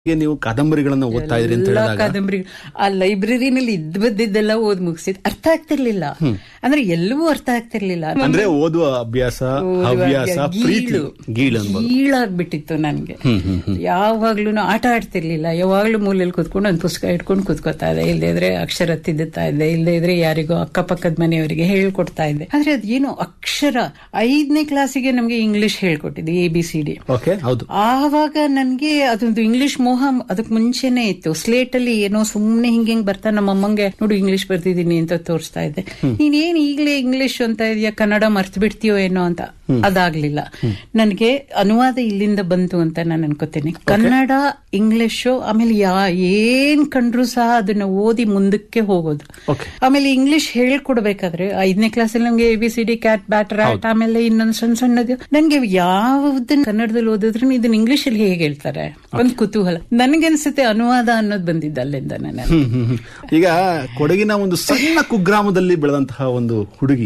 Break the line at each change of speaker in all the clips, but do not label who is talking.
ಈಗ ನೀವು ಕಾದಂಬರಿಗಳನ್ನ ಓದ್ತಾ ಇದ್ರಿ ಅಂತ
ಎಲ್ಲಾ
ಹೇಳಿದಾಗ
ಕಾದಂಬರಿ ಆ ಲೈಬ್ರರಿನಲ್ಲಿ ಇದ್ ಬದ್ದಿದ್ದೆಲ್ಲ ಓದ್ ಮುಗಿಸಿದ್ ಅರ್ಥ ಆಗ್ತಿರ್ಲಿಲ್ಲ ಅಂದ್ರೆ ಎಲ್ಲವೂ ಅರ್ಥ ಆಗ್ತಿರ್ಲಿಲ್ಲ
ಅಂದ್ರೆ ಓದುವ ಅಭ್ಯಾಸ ಹವ್ಯಾಸ ಪ್ರೀತಿ ಗೀಳು ಅನ್ಬೋದು
ಗೀಳಾಗ್ಬಿಟ್ಟಿತ್ತು ನನ್ಗೆ ಯಾವಾಗ್ಲೂ ಆಟ ಆಡ್ತಿರ್ಲಿಲ್ಲ ಯಾವಾಗ್ಲೂ ಮೂಲೆಯಲ್ಲಿ ಕುತ್ಕೊಂಡು ಒಂದು ಪುಸ್ತಕ ಇಟ್ಕೊಂಡು ಕುತ್ಕೋತಾ ಇದ್ದೆ ಇಲ್ಲದೆ ಇದ್ರೆ ಅಕ್ಷರ ತಿದ್ದುತ್ತಾ ಇದ್ದೆ ಇಲ್ಲದೆ ಇದ್ರೆ ಯಾರಿಗೋ ಅಕ್ಕಪಕ್ಕದ ಮನೆಯವರಿಗೆ ಹೇಳ್ಕೊಡ್ತಾ ಇದ್ದೆ ಆದ್ರೆ ಅದೇನು ಅಕ್ಷರ ಐದನೇ ಕ್ಲಾಸಿಗೆ ನಮ್ಗೆ ಇಂಗ್ಲಿಷ್ ಹೇಳ್ಕೊಟ್ಟಿದ್ದೆ A B C D
okay ಹೌದು
ಆವಾಗ ನನ್ಗೆ ಅದೊಂದು ಇಂಗ್ಲಿಷ್ ಮೋಹ ಅದಕ್ ಮುಂಚೆನೆ ಇತ್ತು ಸ್ಲೇಟ್ ಅಲ್ಲಿ ಏನೋ ಸುಮ್ನೆ ಹಿಂಗ್ ಹಿಂಗ್ ಬರ್ತಾ ನಮ್ಮ ಅಮ್ಮಂಗೆ ನೋಡು ಇಂಗ್ಲಿಷ್ ಬರ್ತಿದೀನಿ ಅಂತ ತೋರಿಸ್ತಾ ಇದ್ದೆ ನೀನೇನ್ ಈಗ್ಲೇ ಇಂಗ್ಲಿಷ್ ಅಂತ ಇದೆಯಾ ಕನ್ನಡ ಮರ್ತು ಬಿಡ್ತೀಯೋ ಏನೋ ಅಂತ ಅದಾಗ್ಲಿಲ್ಲ ನನ್ಗೆ ಅನುವಾದ ಇಲ್ಲಿಂದ ಬಂತು ಅಂತ ನಾನು ಅನ್ಕೋತೇನೆ ಕನ್ನಡ ಇಂಗ್ಲಿಷು ಆಮೇಲೆ ಯಾ ಏನ್ ಕಂಡ್ರು ಸಹ ಅದನ್ನ ಓದಿ ಮುಂದಕ್ಕೆ ಹೋಗೋದು
ಓಕೆ
ಆಮೇಲೆ ಇಂಗ್ಲಿಷ್ ಹೇಳ್ಕೊಡ್ಬೇಕಾದ್ರೆ ಐದನೇ ಕ್ಲಾಸಲ್ಲಿ ನಮ್ಗೆ A B C D cat bat rat ಆಮೇಲೆ ಇನ್ನೊಂದ್ ಸಣ್ಣ ಸಣ್ಣದು ನನ್ಗೆ ಯಾವ್ದನ್ನ ಕನ್ನಡದಲ್ಲಿ ಓದಿದ್ರು ಇದನ್ನ ಇಂಗ್ಲಿಷ್ ಅಲ್ಲಿ ಹೇಗೆ ಹೇಳ್ತಾರೆ ಒಂದ್ ಕುತೂಹಲ ನನ್ಗನ್ಸುತ್ತೆ ಅನುವಾದ ಅನ್ನೋದು ಬಂದಿದ್ದ ಅಲ್ಲಿಂದ ನಾನು
ಹ್ಮ್, ಹ್ಮ್, ಹ್ಮ್. ಈಗ ಕೊಡಗಿನ ಒಂದು ಸಣ್ಣ ಕುಗ್ರಾಮದಲ್ಲಿ ಬೆಳೆದಂತಹ ಒಂದು ಹುಡುಗಿ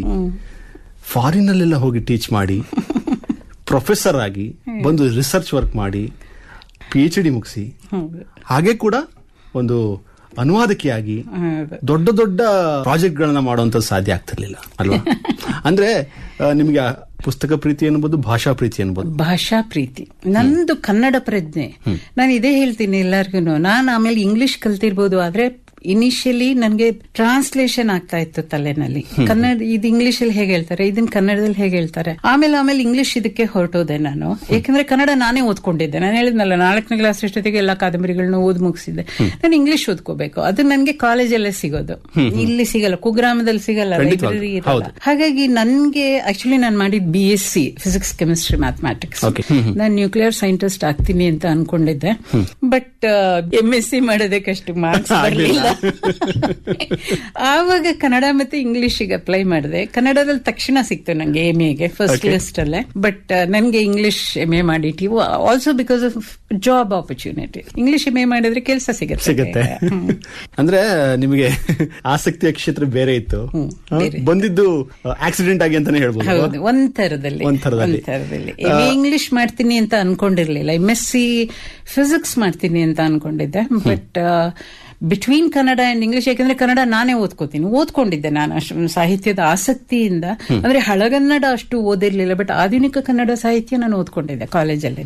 ಫಾರಿನ್ ಅಲ್ಲೆಲ್ಲ ಹೋಗಿ ಟೀಚ್ ಮಾಡಿ ಪ್ರೊಫೆಸರ್ ಆಗಿ ಬಂದು ರಿಸರ್ಚ್ ವರ್ಕ್ ಮಾಡಿ ಪಿ ಎಚ್ ಡಿ ಮುಗಿಸಿ
ಹೌದು.
ಹಾಗೆ ಕೂಡ ಒಂದು ಅನುವಾದಕಿಯಾಗಿ
ಹೌದು.
ದೊಡ್ಡ ದೊಡ್ಡ ಪ್ರಾಜೆಕ್ಟ್ ಗಳನ್ನ ಮಾಡುವಂತ ಸಾಧ್ಯ ಆಗ್ತಿರ್ಲಿಲ್ಲ ಅಲ್ವಾ ಅಂದ್ರೆ ಆ, ನಿಮ್ಗೆ ಆ ಪುಸ್ತಕ ಪ್ರೀತಿ ಅನ್ಬೋದು ಭಾಷಾ ಪ್ರೀತಿ ಅನ್ಬೋದು
ಭಾಷಾ ಪ್ರೀತಿ ನಂದು ಕನ್ನಡ ಪ್ರಜ್ಞೆ ನಾನು ಇದೇ ಹೇಳ್ತೀನಿ ಎಲ್ಲಾರ್ಗು ನಾನು ಆಮೇಲೆ ಇಂಗ್ಲಿಷ್ ಕಲ್ತಿರ್ಬೋದು ಆದ್ರೆ ಇನಿಷಿಯಲಿ ನನ್ಗೆ ಟ್ರಾನ್ಸ್ಲೇಷನ್ ಆಗ್ತಾ ಇತ್ತು ತಲೆನಲ್ಲಿ ಕನ್ನಡ ಇದು ಇಂಗ್ಲಿಷ್ ಅಲ್ಲಿ ಹೇಗೆ ಹೇಳ್ತಾರೆ ಇದನ್ನ ಕನ್ನಡದಲ್ಲಿ ಹೇಗೆ ಹೇಳ್ತಾರೆ ಆಮೇಲೆ ಆಮೇಲೆ ಇಂಗ್ಲಿಷ್ ಇದಕ್ಕೆ ಹೊರಟೋದೆ ನಾನು ಯಾಕಂದ್ರೆ ಕನ್ನಡ ನಾನೇ ಓದ್ಕೊಂಡಿದ್ದೆ ನಾನು ಹೇಳಿದ್ನಲ್ಲ ನಾಲ್ಕನೇ ಕ್ಲಾಸ್ ಅಷ್ಟೊತ್ತಿಗೆ ಎಲ್ಲಾ ಕಾದಂಬರಿಗಳನ್ನ ಓದ್ ಮುಗಿಸಿದ್ದೆ ನಾನು ಇಂಗ್ಲಿಷ್ ಓದ್ಕೋಬೇಕು ಅದು ನನ್ಗೆ ಕಾಲೇಜಲ್ಲೇ ಸಿಗೋದು ಇಲ್ಲಿ ಸಿಗಲ್ಲ ಕುಗ್ರಾಮದಲ್ಲಿ ಸಿಗಲ್ಲ ಲೈಬ್ರರಿ ಇರಲ್ಲ ಹಾಗಾಗಿ ನನ್ಗೆ ಆಕ್ಚುಲಿ ನಾನು ಮಾಡಿದ್ B S C physics chemistry mathematics
Okay.
ನಾನು ನ್ಯೂಕ್ಲಿಯರ್ ಸೈಂಟಿಸ್ಟ್ ಆಗ್ತೀನಿ ಅಂತ ಅನ್ಕೊಂಡಿದ್ದೆ ಬಟ್ ಎಂ ಎಸ್ ಸಿ ಮಾಡೋದಕ್ಕಷ್ಟು ಮಾರ್ಕ್ಸ್ ಬರಲಿಲ್ಲ ಆವಾಗ ಕನ್ನಡ ಮತ್ತೆ ಇಂಗ್ಲಿಷಿಗೆ ಅಪ್ಲೈ ಮಾಡಿದೆ ಕನ್ನಡದಲ್ಲಿ ತಕ್ಷಣ ಸಿಕ್ತು ನಂಗೆ ಎಂ ಎಗೆ ಫಸ್ಟ್ ಲಿಸ್ಟ್ ಅಲ್ಲೇ ಬಟ್ ನನ್ಗೆ ಇಂಗ್ಲಿಷ್ ಎಂ ಎ ಮಾಡಿಟಿ also because of job opportunity English M A ಮಾಡಿದ್ರೆ ಕೆಲಸ ಸಿಗುತ್ತೆ
ಸಿಗುತ್ತೆ ಅಂದ್ರೆ ನಿಮಗೆ ಆಸಕ್ತಿಯ ಕ್ಷೇತ್ರ ಬೇರೆ ಇತ್ತು ಆ, ಬಂದಿದ್ದು ಆಕ್ಸಿಡೆಂಟ್ ಆಗಿ ಅಂತಾನೆ ಹೇಳ್ಬೋದು
ಹೌದು ಒಂದ್ ತರದಲ್ಲಿ
ಒಂದ್ ಥರದಲ್ಲಿ.
ಥರದಲ್ಲಿ ಇಂಗ್ಲಿಷ್ ಮಾಡ್ತೀನಿ ಅಂತ ಅನ್ಕೊಂಡಿರ್ಲಿಲ್ಲ ಎಂ ಎಸ್ ಸಿ ಫಿಸಿಕ್ಸ್ ಮಾಡ್ತೀನಿ ಅಂತ ಅನ್ಕೊಂಡಿದ್ದೆ but between Kannada and English ಯಾಕಂದ್ರೆ ಕನ್ನಡ ನಾನೇ ಓದ್ಕೋತೀನಿ ಓದ್ಕೊಂಡಿದ್ದೆ ನಾನು ಅಷ್ಟು ಸಾಹಿತ್ಯದ ಆಸಕ್ತಿಯಿಂದ ಅಂದ್ರೆ ಹಳಗನ್ನಡ ಅಷ್ಟು ಓದಿರ್ಲಿಲ್ಲ ಬಟ್ ಆಧುನಿಕ ಕನ್ನಡ ಸಾಹಿತ್ಯ ನಾನು ಓದ್ಕೊಂಡಿದ್ದೆ ಕಾಲೇಜಲ್ಲಿ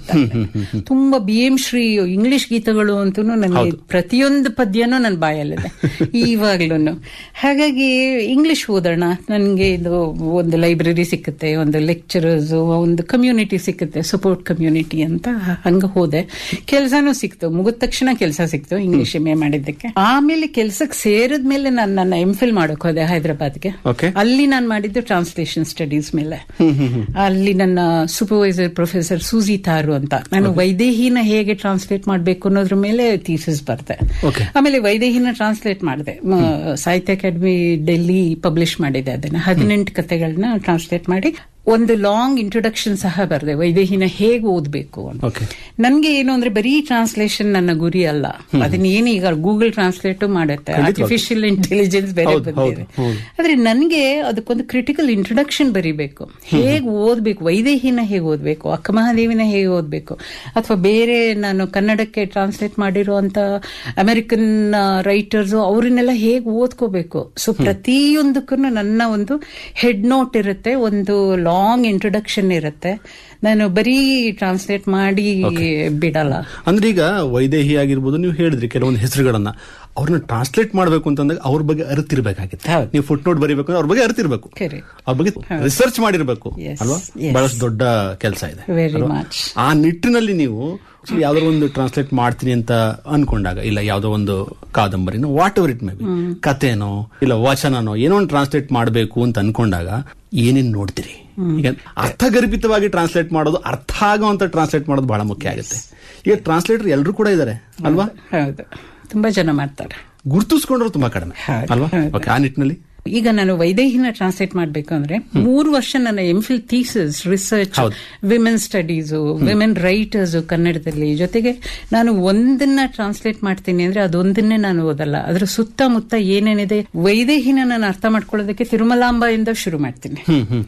ತುಂಬಾ ಬಿ ಎಂ ಶ್ರೀ ಇಂಗ್ಲಿಷ್ ಗೀತಗಳು ಅಂತೂ ನನಗೆ ಪ್ರತಿಯೊಂದು ಪದ್ಯನೂ ನನ್ನ ಬಾಯಲ್ಲಿದೆ ಇವಾಗ್ಲೂ ಹಾಗಾಗಿ ಇಂಗ್ಲಿಷ್ ಓದೋಣ ನನಗೆ ಇದು ಒಂದು ಲೈಬ್ರರಿ ಸಿಕ್ಕುತ್ತೆ ಒಂದು ಲೆಕ್ಚರರ್ಸ್ ಒಂದು ಕಮ್ಯುನಿಟಿ ಸಿಕ್ಕುತ್ತೆ ಸಪೋರ್ಟ್ ಕಮ್ಯುನಿಟಿ ಅಂತ ಹಂಗ ಹೋದೆ ಕೆಲಸನೂ ಸಿಕ್ತು ಮುಗಿದ ತಕ್ಷಣ ಕೆಲಸ ಸಿಕ್ತು ಇಂಗ್ಲಿಷ್ ಎಂ ಎ ಮಾಡಿದ್ದಕ್ಕೆ ಆಮೇಲೆ ಕೆಲ್ಸಕ್ಕೆ ಸೇರಿದ ಮೇಲೆ ನಾನು ನನ್ನ ಎಂ ಫಿಲ್ ಮಾಡಕ್ ಹೋದೆ ಹೈದರಾಬಾದ್ಗೆ
ಓಕೆ
ಅಲ್ಲಿ ನಾನು ಮಾಡಿದ್ದು ಟ್ರಾನ್ಸ್ಲೇಷನ್ ಸ್ಟಡೀಸ್ ಮೇಲೆ ಅಲ್ಲಿ ನನ್ನ ಸೂಪರ್ವೈಸರ್ ಪ್ರೊಫೆಸರ್ ಸೂಜಿ ತಾರು ಅಂತ ನಾನು ವೈದೇಹಿನ ಹೇಗೆ ಟ್ರಾನ್ಸ್ಲೇಟ್ ಮಾಡಬೇಕು ಅನ್ನೋದ್ರ ಮೇಲೆ ಥೀಸಿಸ್ ಬರ್ದೆ
Okay.
ಆಮೇಲೆ ವೈದೇಹಿನ ಟ್ರಾನ್ಸ್ಲೇಟ್ ಮಾಡಿದೆ ಸಾಹಿತ್ಯ ಅಕಾಡೆಮಿ ಡೆಲ್ಲಿ ಪಬ್ಲಿಷ್ ಮಾಡಿದೆ ಅದನ್ನ ಹದಿನೆಂಟು ಕಥೆಗಳನ್ನ ಟ್ರಾನ್ಸ್ಲೇಟ್ ಮಾಡಿ ಒಂದು ಲಾಂಗ್ ಇಂಟ್ರೊಡಕ್ಷನ್ ಸಹ ಬರ್ದೆ ವೈದೇಹಿನ ಹೇಗೆ ಓದ್ಬೇಕು ಅಂತ
ಓಕೆ
ನನ್ಗೆ ಏನು ಅಂದ್ರೆ ಬರೀ ಟ್ರಾನ್ಸ್ಲೇಷನ್ ನನ್ನ ಗುರಿ ಅಲ್ಲ ಅದನ್ನ ಏನು ಈಗ ಗೂಗಲ್ ಟ್ರಾನ್ಸ್ಲೇಟ್ ಮಾಡುತ್ತೆ ಆರ್ಟಿಫಿಷಿಯಲ್ ಇಂಟೆಲಿಜೆನ್ಸ್ ಬೇರೆ
ಹೌದು,
ಬಂದಿದೆ
ಹೌದು, ಹೌದು.
ಆದ್ರೆ ನನ್ಗೆ ಅದಕ್ಕೊಂದು ಕ್ರಿಟಿಕಲ್ ಇಂಟ್ರೊಡಕ್ಷನ್ ಬರೀಬೇಕು ಹೇಗ್ ಓದ್ಬೇಕು ವೈದೇಹಿನ ಹೇಗೆ ಓದ್ಬೇಕು ಅಕ್ಕಮಹಾದೇವಿನ ಹೇಗೆ ಓದ್ಬೇಕು ಅಥವಾ ಬೇರೆ ನಾನು ಕನ್ನಡಕ್ಕೆ ಟ್ರಾನ್ಸ್ಲೇಟ್ ಮಾಡಿರುವಂತ ಅಮೆರಿಕನ್ ರೈಟರ್ಸ್ ಅವರನ್ನೆಲ್ಲ ಹೇಗೆ ಓದ್ಕೋಬೇಕು ಸೊ ಪ್ರತಿಯೊಂದಕ್ಕೂ ನನ್ನ ಒಂದು ಹೆಡ್ ನೋಟ್ ಇರುತ್ತೆ ಒಂದು ಲಾಂಗ್ ಇಂಟ್ರೊಡಕ್ಷನ್ ಇರುತ್ತೆ ನಾನು ಬರೀ ಟ್ರಾನ್ಸ್ಲೇಟ್ ಮಾಡಿ ಬಿಡಲ್ಲ
ಅಂದ್ರೆ ಈಗ ವೈದೇಹಿ ಆಗಿರ್ಬೋದು ನೀವು ಹೇಳಿದ್ರಿ ಕೆಲವೊಂದು ಹೆಸರುಗಳನ್ನ ಅವ್ರನ್ನ ಟ್ರಾನ್ಸ್ಲೇಟ್ ಮಾಡ್ಬೇಕು ಅಂತಂದಾಗ ಅವ್ರ ಬಗ್ಗೆ ಅರಿತಿರ್ಬೇಕಾಗಿತ್ತು
ಹೌದು.
ನೀವು ಫುಟ್ ನೋಟ್ ಬರೀಬೇಕು ಅಂದ್ರೆ ಅವ್ರ ಬಗ್ಗೆ ಅರಿತಿರ್ಬೇಕು
Correct.
ಅವ್ರ ಬಗ್ಗೆ ರಿಸರ್ಚ್ ಮಾಡಿರ್ಬೇಕು
Yes,
ಅಲ್ವಾ
yes.
ಬಹಳಷ್ಟು ದೊಡ್ಡ ಕೆಲಸ ಇದೆ
ವೆರಿ
ಅಲ್ವಾ?
ಮಚ್
ಆ ನಿಟ್ಟಿನಲ್ಲಿ ನೀವು ಯಾವ್ದೋ ಒಂದು ಟ್ರಾನ್ಸ್ಲೇಟ್ ಮಾಡ್ತೀನಿ ಅಂತ ಅನ್ಕೊಂಡಾಗ ಇಲ್ಲ ಯಾವ್ದೋ ಒಂದು ಕಾದಂಬರಿನೋ whatever it may be ಕಥೆನೋ ಇಲ್ಲ ವಚನನೋ ಏನೋ ಒಂದು ಟ್ರಾನ್ಸ್ಲೇಟ್ ಮಾಡಬೇಕು ಅಂತ ಅನ್ಕೊಂಡಾಗ ಏನೇನ್ ನೋಡ್ತೀರಿ ಈಗ ಅರ್ಥಗರ್ಭಿತವಾಗಿ ಟ್ರಾನ್ಸ್ಲೇಟ್ ಮಾಡೋದು ಅರ್ಥ ಆಗುವಂತ ಟ್ರಾನ್ಸ್ಲೇಟ್ ಮಾಡೋದು ಬಹಳ ಮುಖ್ಯ ಆಗುತ್ತೆ ಈಗ ಟ್ರಾನ್ಸ್ಲೇಟರ್ ಎಲ್ಲರೂ ಕೂಡ ಇದ್ದಾರೆ ಅಲ್ವಾ
ಹೌದು ತುಂಬಾ ಜನ ಮಾಡ್ತಾರೆ
ಗುರುತಿಸ್ಕೊಂಡ್ರು ತುಂಬಾ ಕಡಿಮೆ
ಹೌದು,
ಅಲ್ವಾ
ಹೌದು.
ಓಕೆ ಆ ನಿಟ್ಟಿನಲ್ಲಿ
ಈಗ ನಾನು ವೈದೇಹಿನ ಟ್ರಾನ್ಸ್ಲೇಟ್ ಮಾಡ್ಬೇಕು ಅಂದ್ರೆ ಮೂರು ವರ್ಷ ನನ್ನ ಎಂಫಿಲ್ ಥೀಸಸ್ ರಿಸರ್ಚ್
ಹೌದು.
ವಿಮೆನ್ ಸ್ಟಡೀಸು ವಿಮೆನ್ ರೈಟರ್ಸ್ ಕನ್ನಡದಲ್ಲಿ ಜೊತೆಗೆ ನಾನು ಒಂದನ್ನ ಟ್ರಾನ್ಸ್ಲೇಟ್ ಮಾಡ್ತೀನಿ ಅಂದ್ರೆ ಅದೊಂದನ್ನೇ ನಾನು ಓದಲ್ಲ ಅದ್ರ ಸುತ್ತಮುತ್ತ ಏನೇನಿದೆ ವೈದೇಹಿನ ನಾನು ಅರ್ಥ ಮಾಡ್ಕೊಳ್ಳೋದಕ್ಕೆ ತಿರುಮಲಾಂಬ ಇಂದ ಶುರು ಮಾಡ್ತೀನಿ
ಹ್ಮ್ ಹ್ಮ್ ಹ್ಮ್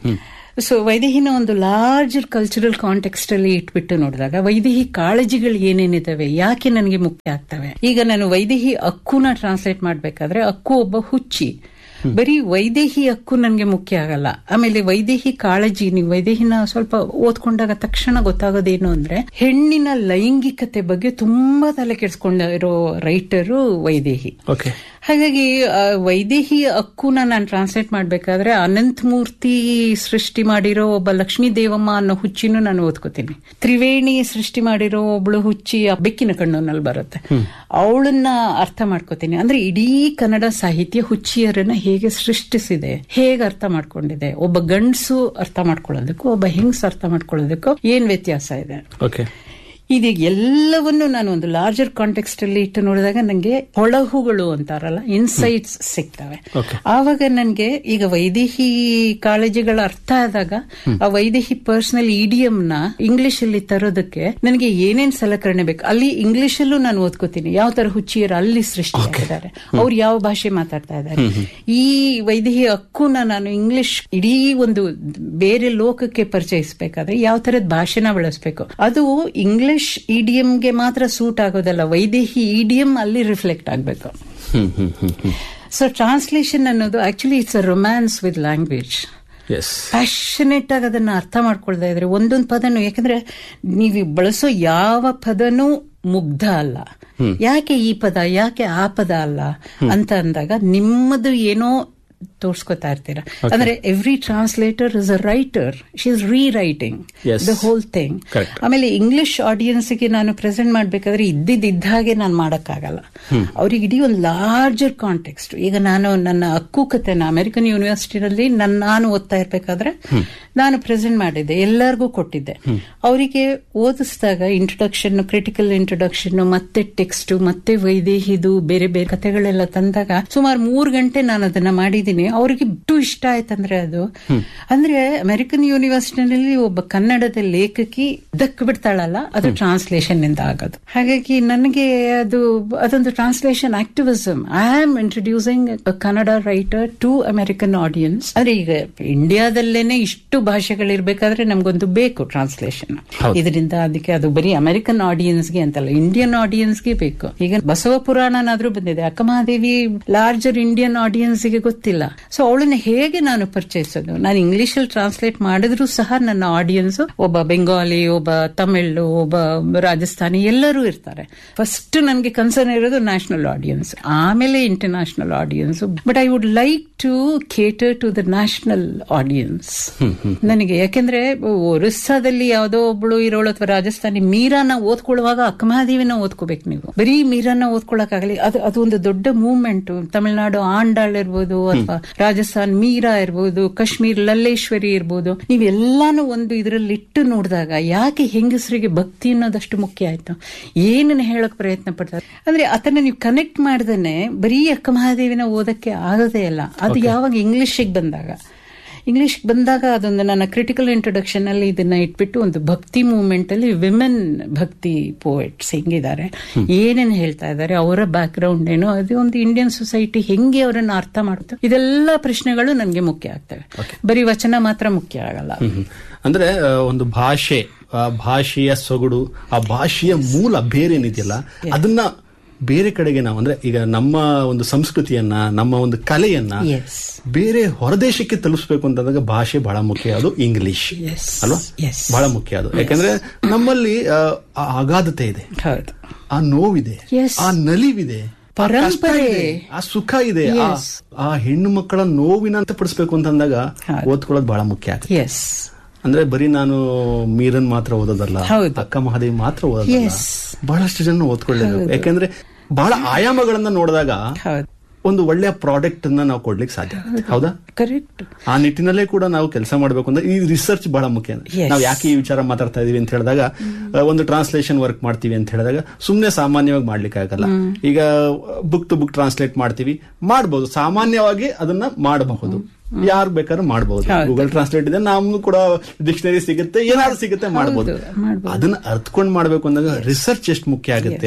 ಸೊ ವೈದೇಹಿನ ಒಂದು ಲಾರ್ಜರ್ ಕಲ್ಚರಲ್ ಕಾಂಟೆಕ್ಸ್ಟ್ ಅಲ್ಲಿ ಇಟ್ಬಿಟ್ಟು ನೋಡಿದಾಗ ವೈದೇಹಿ ಕಾಳಜಿಗಳು ಏನೇನಿದಾವೆ ಯಾಕೆ ನನಗೆ ಮುಖ್ಯ ಆಗ್ತವೆ ಈಗ ನಾನು ವೈದೇಹಿ ಅಕ್ಕುನ ಟ್ರಾನ್ಸ್ಲೇಟ್ ಮಾಡ್ಬೇಕಾದ್ರೆ ಅಕ್ಕು ಒಬ್ಬ ಹುಚ್ಚಿ ಬರೀ ವೈದೇಹಿ ಹಕ್ಕು ನನಗೆ ಮುಖ್ಯ ಆಗಲ್ಲ ಆಮೇಲೆ ವೈದೇಹಿ ಕಾಳಜಿ ನೀವು ವೈದೇಹಿನ ಸ್ವಲ್ಪ ಓದ್ಕೊಂಡಾಗ ತಕ್ಷಣ ಗೊತ್ತಾಗೋದೇನು ಅಂದ್ರೆ ಹೆಣ್ಣಿನ ಲೈಂಗಿಕತೆ ಬಗ್ಗೆ ತುಂಬಾ ತಲೆ ಕೆಡಿಸ್ಕೊಂಡಿರೋ ರೈಟರು ವೈದೇಹಿ
ಓಕೆ
ಹಾಗಾಗಿ ಆ, ವೈದೇಹಿ ಹಕ್ಕುನ ನಾನು ಟ್ರಾನ್ಸ್ಲೇಟ್ ಮಾಡ್ಬೇಕಾದ್ರೆ ಅನಂತ ಮೂರ್ತಿ ಸೃಷ್ಟಿ ಮಾಡಿರೋ ಒಬ್ಬ ಲಕ್ಷ್ಮೀ ದೇವಮ್ಮ ಅನ್ನೋ ಹುಚ್ಚಿನೂ ನಾನು ಓದ್ಕೋತೀನಿ ತ್ರಿವೇಣಿ ಸೃಷ್ಟಿ ಮಾಡಿರೋ ಒಬ್ಳು ಹುಚ್ಚಿ ಆ ಬೆಕ್ಕಿನ ಕಣ್ಣಲ್ಲಿ ಬರುತ್ತೆ ಅವಳನ್ನ ಅರ್ಥ ಮಾಡ್ಕೋತೀನಿ ಅಂದ್ರೆ ಇಡೀ ಕನ್ನಡ ಸಾಹಿತ್ಯ ಹುಚ್ಚಿಯರನ್ನ ಹೇಗೆ ಸೃಷ್ಟಿಸಿದೆ ಹೇಗೆ ಅರ್ಥ ಮಾಡ್ಕೊಂಡಿದೆ ಒಬ್ಬ ಗಂಡಸು ಅರ್ಥ ಮಾಡ್ಕೊಳ್ಳೋದಕ್ಕೂ ಒಬ್ಬ ಹೆಂಗ್ಸ್ ಅರ್ಥ ಮಾಡ್ಕೊಳ್ಳೋದಕ್ಕೂ ಏನ್ ವ್ಯತ್ಯಾಸ ಇದೆ
ಓಕೆ
ಇದು ಎಲ್ಲವನ್ನು ನಾನು ಒಂದು ಲಾರ್ಜರ್ ಕಾಂಟೆಕ್ಸ್ಟ್ ಅಲ್ಲಿ ಇಟ್ಟು ನೋಡಿದಾಗ ನನಗೆ ಹೊಳಹುಗಳು ಅಂತಾರಲ್ಲ ಇನ್ಸೈಟ್ಸ್ ಸಿಗ್ತವೆ
Okay.
ಆವಾಗ ನನಗೆ ಈಗ ವೈದೇಹಿ ಕಾಳಜಿಗಳ ಅರ್ಥ ಆದಾಗ ಆ ವೈದೇಹಿ ಪರ್ಸನಲ್ ಇಡಿಯಂ ನ ಇಂಗ್ಲಿಷ್ ಅಲ್ಲಿ ತರೋದಕ್ಕೆ ನನಗೆ ಏನೇನ್ ಸಲಕರಣೆ ಬೇಕು ಅಲ್ಲಿ ಇಂಗ್ಲಿಷ್ ಅಲ್ಲೂ ನಾನು ಓದ್ಕೋತೀನಿ ಯಾವ ತರ ಹುಚ್ಚಿಯರು ಅಲ್ಲಿ ಸೃಷ್ಟಿಯಾಗಿದ್ದಾರೆ ಅವ್ರು ಯಾವ ಭಾಷೆ ಮಾತಾಡ್ತಾ ಇದ್ದಾರೆ ಈ ವೈದೇಹಿ ಹಕ್ಕುನ ನಾನು ಇಂಗ್ಲಿಷ್ ಇಡೀ ಒಂದು ಬೇರೆ ಲೋಕಕ್ಕೆ ಪರಿಚಯಿಸಬೇಕಾದ್ರೆ ಯಾವ ತರದ ಭಾಷೆನ ಬಳಸಬೇಕು ಅದು ಇಂಗ್ಲಿಷ್ ಇಡಿಯಂಗೆ ಮಾತ್ರ ಸೂಟ್ ಆಗೋದಲ್ಲ ವೈದೇಹಿ ಇಡಿಯಂ ಅಲ್ಲಿ ರಿಫ್ಲೆಕ್ಟ್ ಆಗಬೇಕು
hmm hmm hmm hmm
so translation ಅನ್ನೋದು actually it's a romance with language
as
passionate ಆಗಿ ಅದನ್ನ ಅರ್ಥ ಮಾಡ್ಕೊಳ್ತಾ ಇದ್ರೆ ಒಂದೊಂದು ಪದನು ಯಾಕಂದ್ರೆ ನೀವು ಬಳಸೋ ಯಾವ ಪದನೂ ಮುಗ್ಧ ಅಲ್ಲ ಯಾಕೆ ಈ ಪದ ಯಾಕೆ ಆ ಪದ ಅಲ್ಲ ಅಂತ ಅಂದಾಗ ನಿಮ್ಮದು ಏನೋ ತೋರ್ಸ್ಕೊತಾ ಇರ್ತೀರಾ ಅಂದ್ರೆ every translator is a writer she is rewriting
Yes.
The whole thing
Correct.
ಆಮೇಲೆ ಇಂಗ್ಲಿಷ್ ಆಡಿಯನ್ಸ್ಗೆ ನಾನು ಪ್ರೆಸೆಂಟ್ ಮಾಡ್ಬೇಕಾದ್ರೆ ಇದ್ದಿದ್ದ ಹಾಗೆ ನಾನು ಮಾಡಕ್ಕಾಗಲ್ಲ ಅವ್ರಿಗೆ ಇಡೀ ಒಂದು ಲಾರ್ಜರ್ ಕಾಂಟೆಕ್ಸ್ಟ್ ಈಗ ನಾನು ನನ್ನ ಅಕ್ಕು ಕಥೆನ ಅಮೆರಿಕನ್ ಯೂನಿವರ್ಸಿಟಿನಲ್ಲಿ ನನ್ನ ನಾನು ಓದ್ತಾ ಇರ್ಬೇಕಾದ್ರೆ ನಾನು ಪ್ರೆಸೆಂಟ್ ಮಾಡಿದ್ದೆ ಎಲ್ಲರಿಗೂ ಕೊಟ್ಟಿದ್ದೆ ಅವರಿಗೆ ಓದಿಸಿದಾಗ ಇಂಟ್ರೊಡಕ್ಷನ್ ಕ್ರಿಟಿಕಲ್ ಇಂಟ್ರೊಡಕ್ಷನ್ ಮತ್ತೆ ಟೆಕ್ಸ್ಟ್ ಮತ್ತೆ ವೈದೇಹಿದು ಬೇರೆ ಬೇರೆ ಕಥೆಗಳೆಲ್ಲ ತಂದಾಗ ಸುಮಾರು ಮೂರು ಗಂಟೆ ನಾನು ಅದನ್ನ ಮಾಡಿದ್ದೀನಿ ಅವರಿಗೆ ಬಿಟ್ಟು ಇಷ್ಟ ಆಯ್ತಂದ್ರೆ ಅದು ಅಂದ್ರೆ ಅಮೆರಿಕನ್ ಯೂನಿವರ್ಸಿಟಿನಲ್ಲಿ ಒಬ್ಬ ಕನ್ನಡದ ಲೇಖಕಿ ದಕ್ ಬಿಡ್ತಾಳಲ್ಲ ಅದು ಟ್ರಾನ್ಸ್ಲೇಷನ್ ಇಂದ ಆಗೋದು ಹಾಗಾಗಿ ನನಗೆ ಅದು ಅದೊಂದು translation activism I am introducing Kannada writer to American audience ಅಂದ್ರೆ ಈಗ ಇಂಡಿಯಾದಲ್ಲೇನೆ ಇಷ್ಟು ಭಾಷೆಗಳಿರ್ಬೇಕಾದ್ರೆ ನಮ್ಗೊಂದು ಬೇಕು ಟ್ರಾನ್ಸ್ಲೇಷನ್
ಹೌದು.
ಇದರಿಂದ ಅದಕ್ಕೆ ಅದು ಬರೀ ಅಮೆರಿಕನ್ ಆಡಿಯನ್ಸ್ಗೆ ಅಂತಲ್ಲ ಇಂಡಿಯನ್ ಆಡಿಯನ್ಸ್ಗೆ ಬೇಕು ಈಗ ಬಸವ ಪುರಾಣನಾದ್ರೂ ಬಂದಿದೆ ಅಕ್ಕಮಹಾದೇವಿ ಲಾರ್ಜರ್ ಇಂಡಿಯನ್ ಆಡಿಯನ್ಸ್ಗೆ ಗೊತ್ತಿಲ್ಲ ಸೊ ಅವಳನ್ನ ಹೇಗೆ ನಾನು ಪರಿಚಯಿಸೋದು ನಾನು ಇಂಗ್ಲಿಷ್ ಅಲ್ಲಿ ಟ್ರಾನ್ಸ್ಲೇಟ್ ಮಾಡಿದ್ರು ಸಹ ನನ್ನ ಆಡಿಯನ್ಸ್ ಒಬ್ಬ ಬೆಂಗಾಲಿ ಒಬ್ಬ ತಮಿಳ್ ಒಬ್ಬ ರಾಜಸ್ಥಾನಿ ಎಲ್ಲರೂ ಇರ್ತಾರೆ ಫಸ್ಟ್ ನನಗೆ ಕನ್ಸರ್ನ್ ಇರೋದು ನ್ಯಾಷನಲ್ ಆಡಿಯನ್ಸ್ ಆಮೇಲೆ international audience but I would like to cater to the national audience ನನಗೆ ಯಾಕೆಂದ್ರೆ ಒರಿಸ್ಸಾದಲ್ಲಿ ಯಾವುದೋ ಒಬ್ಳು ಇರೋಳು ಅಥವಾ ರಾಜಸ್ಥಾನಿ ಮೀರಾನ ಓದ್ಕೊಳ್ಳುವಾಗ ಅಕ್ಕಮಹಾದೇವಿನ ಓದ್ಕೋಬೇಕು ನೀವು ಬರೀ ಮೀರಾನ ಓದ್ಕೊಳಕ್ಕಾಗಲಿ ಅದು ಅದು ಒಂದು ದೊಡ್ಡ ಮೂವ್ಮೆಂಟ್ ತಮಿಳುನಾಡು ಆಂಡಾಳ್ ಇರ್ಬೋದು ಅಥವಾ ರಾಜಸ್ಥಾನ್ ಮೀರಾ ಇರ್ಬೋದು ಕಾಶ್ಮೀರ್ ಲಲ್ಲೇಶ್ವರಿ ಇರ್ಬೋದು ನೀವೆಲ್ಲಾನು ಒಂದು ಇದರಲ್ಲಿ ಇಟ್ಟು ನೋಡಿದಾಗ ಯಾಕೆ ಹೆಂಗಸರಿಗೆ ಭಕ್ತಿ ಅನ್ನೋದಷ್ಟು ಮುಖ್ಯ ಆಯ್ತು ಏನನ್ನ ಹೇಳಕ್ ಪ್ರಯತ್ನ ಪಡ್ತಾರೆ ಅಂದ್ರೆ ಅದನ್ನ ನೀವು ಕನೆಕ್ಟ್ ಮಾಡ್ದೇನೆ ಬರೀ ಅಕ್ಕಮಹಾದೇವಿನ ಓದಕ್ಕೆ ಆಗೋದೇ ಇಲ್ಲ ಅದು ಯಾವಾಗ ಇಂಗ್ಲಿಷಿಗೆ ಬಂದಾಗ ಇಂಗ್ಲಿಷ್ ಬಂದಾಗ ಅದೊಂದು ನನ್ನ ಕ್ರಿಟಿಕಲ್ ಇಂಟ್ರೊಡಕ್ಷನ್ ಅಲ್ಲಿ ಇದನ್ನ ಇಟ್ಬಿಟ್ಟು ಒಂದು ಭಕ್ತಿ ಮೂವ್ಮೆಂಟ್ ಅಲ್ಲಿ ವಿಮೆನ್ ಭಕ್ತಿ ಪೋಯೆಟ್ಸ್ ಹೆಂಗಿದ್ದಾರೆ ಏನೇನ್ ಹೇಳ್ತಾ ಇದ್ದಾರೆ ಅವರ ಬ್ಯಾಕ್ ಗ್ರೌಂಡ್ ಏನು ಅದು ಒಂದು ಇಂಡಿಯನ್ ಸೊಸೈಟಿ ಹೆಂಗೆ ಅವರನ್ನ ಅರ್ಥ ಮಾಡುತ್ತೆ ಇದೆಲ್ಲ ಪ್ರಶ್ನೆಗಳು ನನಗೆ ಮುಖ್ಯ ಆಗ್ತವೆ ಬರೀ ವಚನ ಮಾತ್ರ ಮುಖ್ಯ ಆಗಲ್ಲ
ಹ್ಮ್. ಅಂದ್ರೆ ಆ, ಒಂದು ಭಾಷೆ ಆ ಭಾಷೆಯ ಸೊಗಡು ಆ ಭಾಷೆಯ ಮೂಲ ಬೇರೆ ಏನಿದೆಯಲ್ಲ ಅದನ್ನ ಬೇರೆ ಕಡೆಗೆ ನಾವು ಅಂದ್ರೆ ಈಗ ನಮ್ಮ ಒಂದು ಸಂಸ್ಕೃತಿಯನ್ನ ನಮ್ಮ ಒಂದು ಕಲೆಯನ್ನ
Yes.
ಬೇರೆ ಹೊರದೇಶಕ್ಕೆ ತಲುಪಿಸ್ಬೇಕು ಅಂತಂದಾಗ ಭಾಷೆ ಬಹಳ ಮುಖ್ಯ ಅದು ಇಂಗ್ಲಿಷ್
Yes.
ಅಲ್ವಾ
Yes.
ಬಹಳ ಮುಖ್ಯ ಅದು ಯಾಕಂದ್ರೆ ನಮ್ಮಲ್ಲಿ ಆ, ಆ ಅಗಾಧತೆ ಇದೆ
ಹೌದು
ಆ ನೋವಿದೆ
Yes.
ಆ ನಲಿವಿದೆ ಆ ಕಷ್ಟ
ಪರಂಪರೆ.
ಇದೆ, ಆ ಸುಖ ಇದೆ ಆ-
Yes.
ಆ ಹೆಣ್ಣು ಮಕ್ಕಳ ನೋವಿನ ಅಂತ ಪಡಿಸ್ಬೇಕು ಅಂತಂದಾಗ
ಹೌದು.
ಓದ್ಕೊಳ್ಳೋದು ಬಹಳ ಮುಖ್ಯ ಆಗುತ್ತೆ
ಎಸ್
ಅಂದ್ರೆ ಬರೀ ನಾನು ಮೀರನ್ ಮಾತ್ರ ಓದೋದಲ್ಲ
ಹೌದು.
ಅಕ್ಕ ಮಹಾದೇವಿ ಮಾತ್ರ ಓದೋದಲ್ಲ
Yes.
ಬಹಳಷ್ಟು ಜನ ಓದ್ಕೊಳ್ಳೇಬೇಕು ಯಾಕಂದ್ರೆ ಬಹಳ ಆಯಾಮಗಳನ್ನ ನೋಡಿದಾಗ
ಹೌದು
ಒಂದು ಒಳ್ಳೆಯ ಪ್ರಾಡಕ್ಟ್ ಅನ್ನ ನಾವು ಕೊಡ್ಲಿಕ್ಕೆ ಸಾಧ್ಯ ಆಗುತ್ತೆ. ಹೌದಾ
ಕರೆಕ್ಟ್
ಆ ನಿಟ್ಟಿನಲ್ಲೇ ಕೂಡ ನಾವು ಕೆಲಸ ಮಾಡಬೇಕು ಅಂದ್ರೆ ಈ ರಿಸರ್ಚ್ ಬಹಳ ಮುಖ್ಯ
Yes.
ನಾವು ಯಾಕೆ ಈ ವಿಚಾರ ಮಾತಾಡ್ತಾ ಇದೀವಿ ಅಂತ ಹೇಳಿದಾಗ ಆ, ಒಂದು ಟ್ರಾನ್ಸ್ಲೇಷನ್ ವರ್ಕ್ ಮಾಡ್ತೀವಿ ಅಂತ ಹೇಳಿದಾಗ ಸುಮ್ನೆ ಸಾಮಾನ್ಯವಾಗಿ ಮಾಡ್ಲಿಕ್ಕೆ ಆಗಲ್ಲ ಈಗ ಬುಕ್ ಟು ಬುಕ್ ಟ್ರಾನ್ಸ್ಲೇಟ್ ಮಾಡ್ತೀವಿ ಮಾಡಬಹುದು ಸಾಮಾನ್ಯವಾಗಿ ಅದನ್ನ ಮಾಡಬಹುದು ಯಾರು ಬೇಕಾದ್ರೂ ಮಾಡಬಹುದು ಗೂಗಲ್ ಟ್ರಾನ್ಸ್ಲೇಟ್ ಇದೆ ನಮ್ಗೂ ಕೂಡ ಡಿಕ್ಷನರಿ ಸಿಗುತ್ತೆ ಏನಾದ್ರು ಸಿಗುತ್ತೆ ಮಾಡಬಹುದು
ಮಾಡ್ಬೋದು.
ಅದನ್ನ ಅರ್ಥಕೊಂಡ್ ಮಾಡ್ಬೇಕು ಅಂದಾಗ ರಿಸರ್ಚ್ ಎಷ್ಟು ಮುಖ್ಯ ಆಗುತ್ತೆ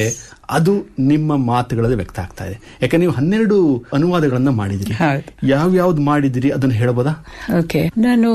ಅದು ನಿಮ್ಮ ಮಾತುಗಳಲ್ಲಿ ವ್ಯಕ್ತ ಆಗ್ತಾ ಇದೆ ಯಾಕಂದ್ರೆ ನೀವು ಹನ್ನೆರಡು ಅನುವಾದಗಳನ್ನ ಮಾಡಿದಿರಿ
ಹೌದು.
ಯಾವ ಯಾವ್ದು ಮಾಡಿದಿರಿ ಅದನ್ನ ಹೇಳ್ಬೋದಾ
ಓಕೆ ನಾನು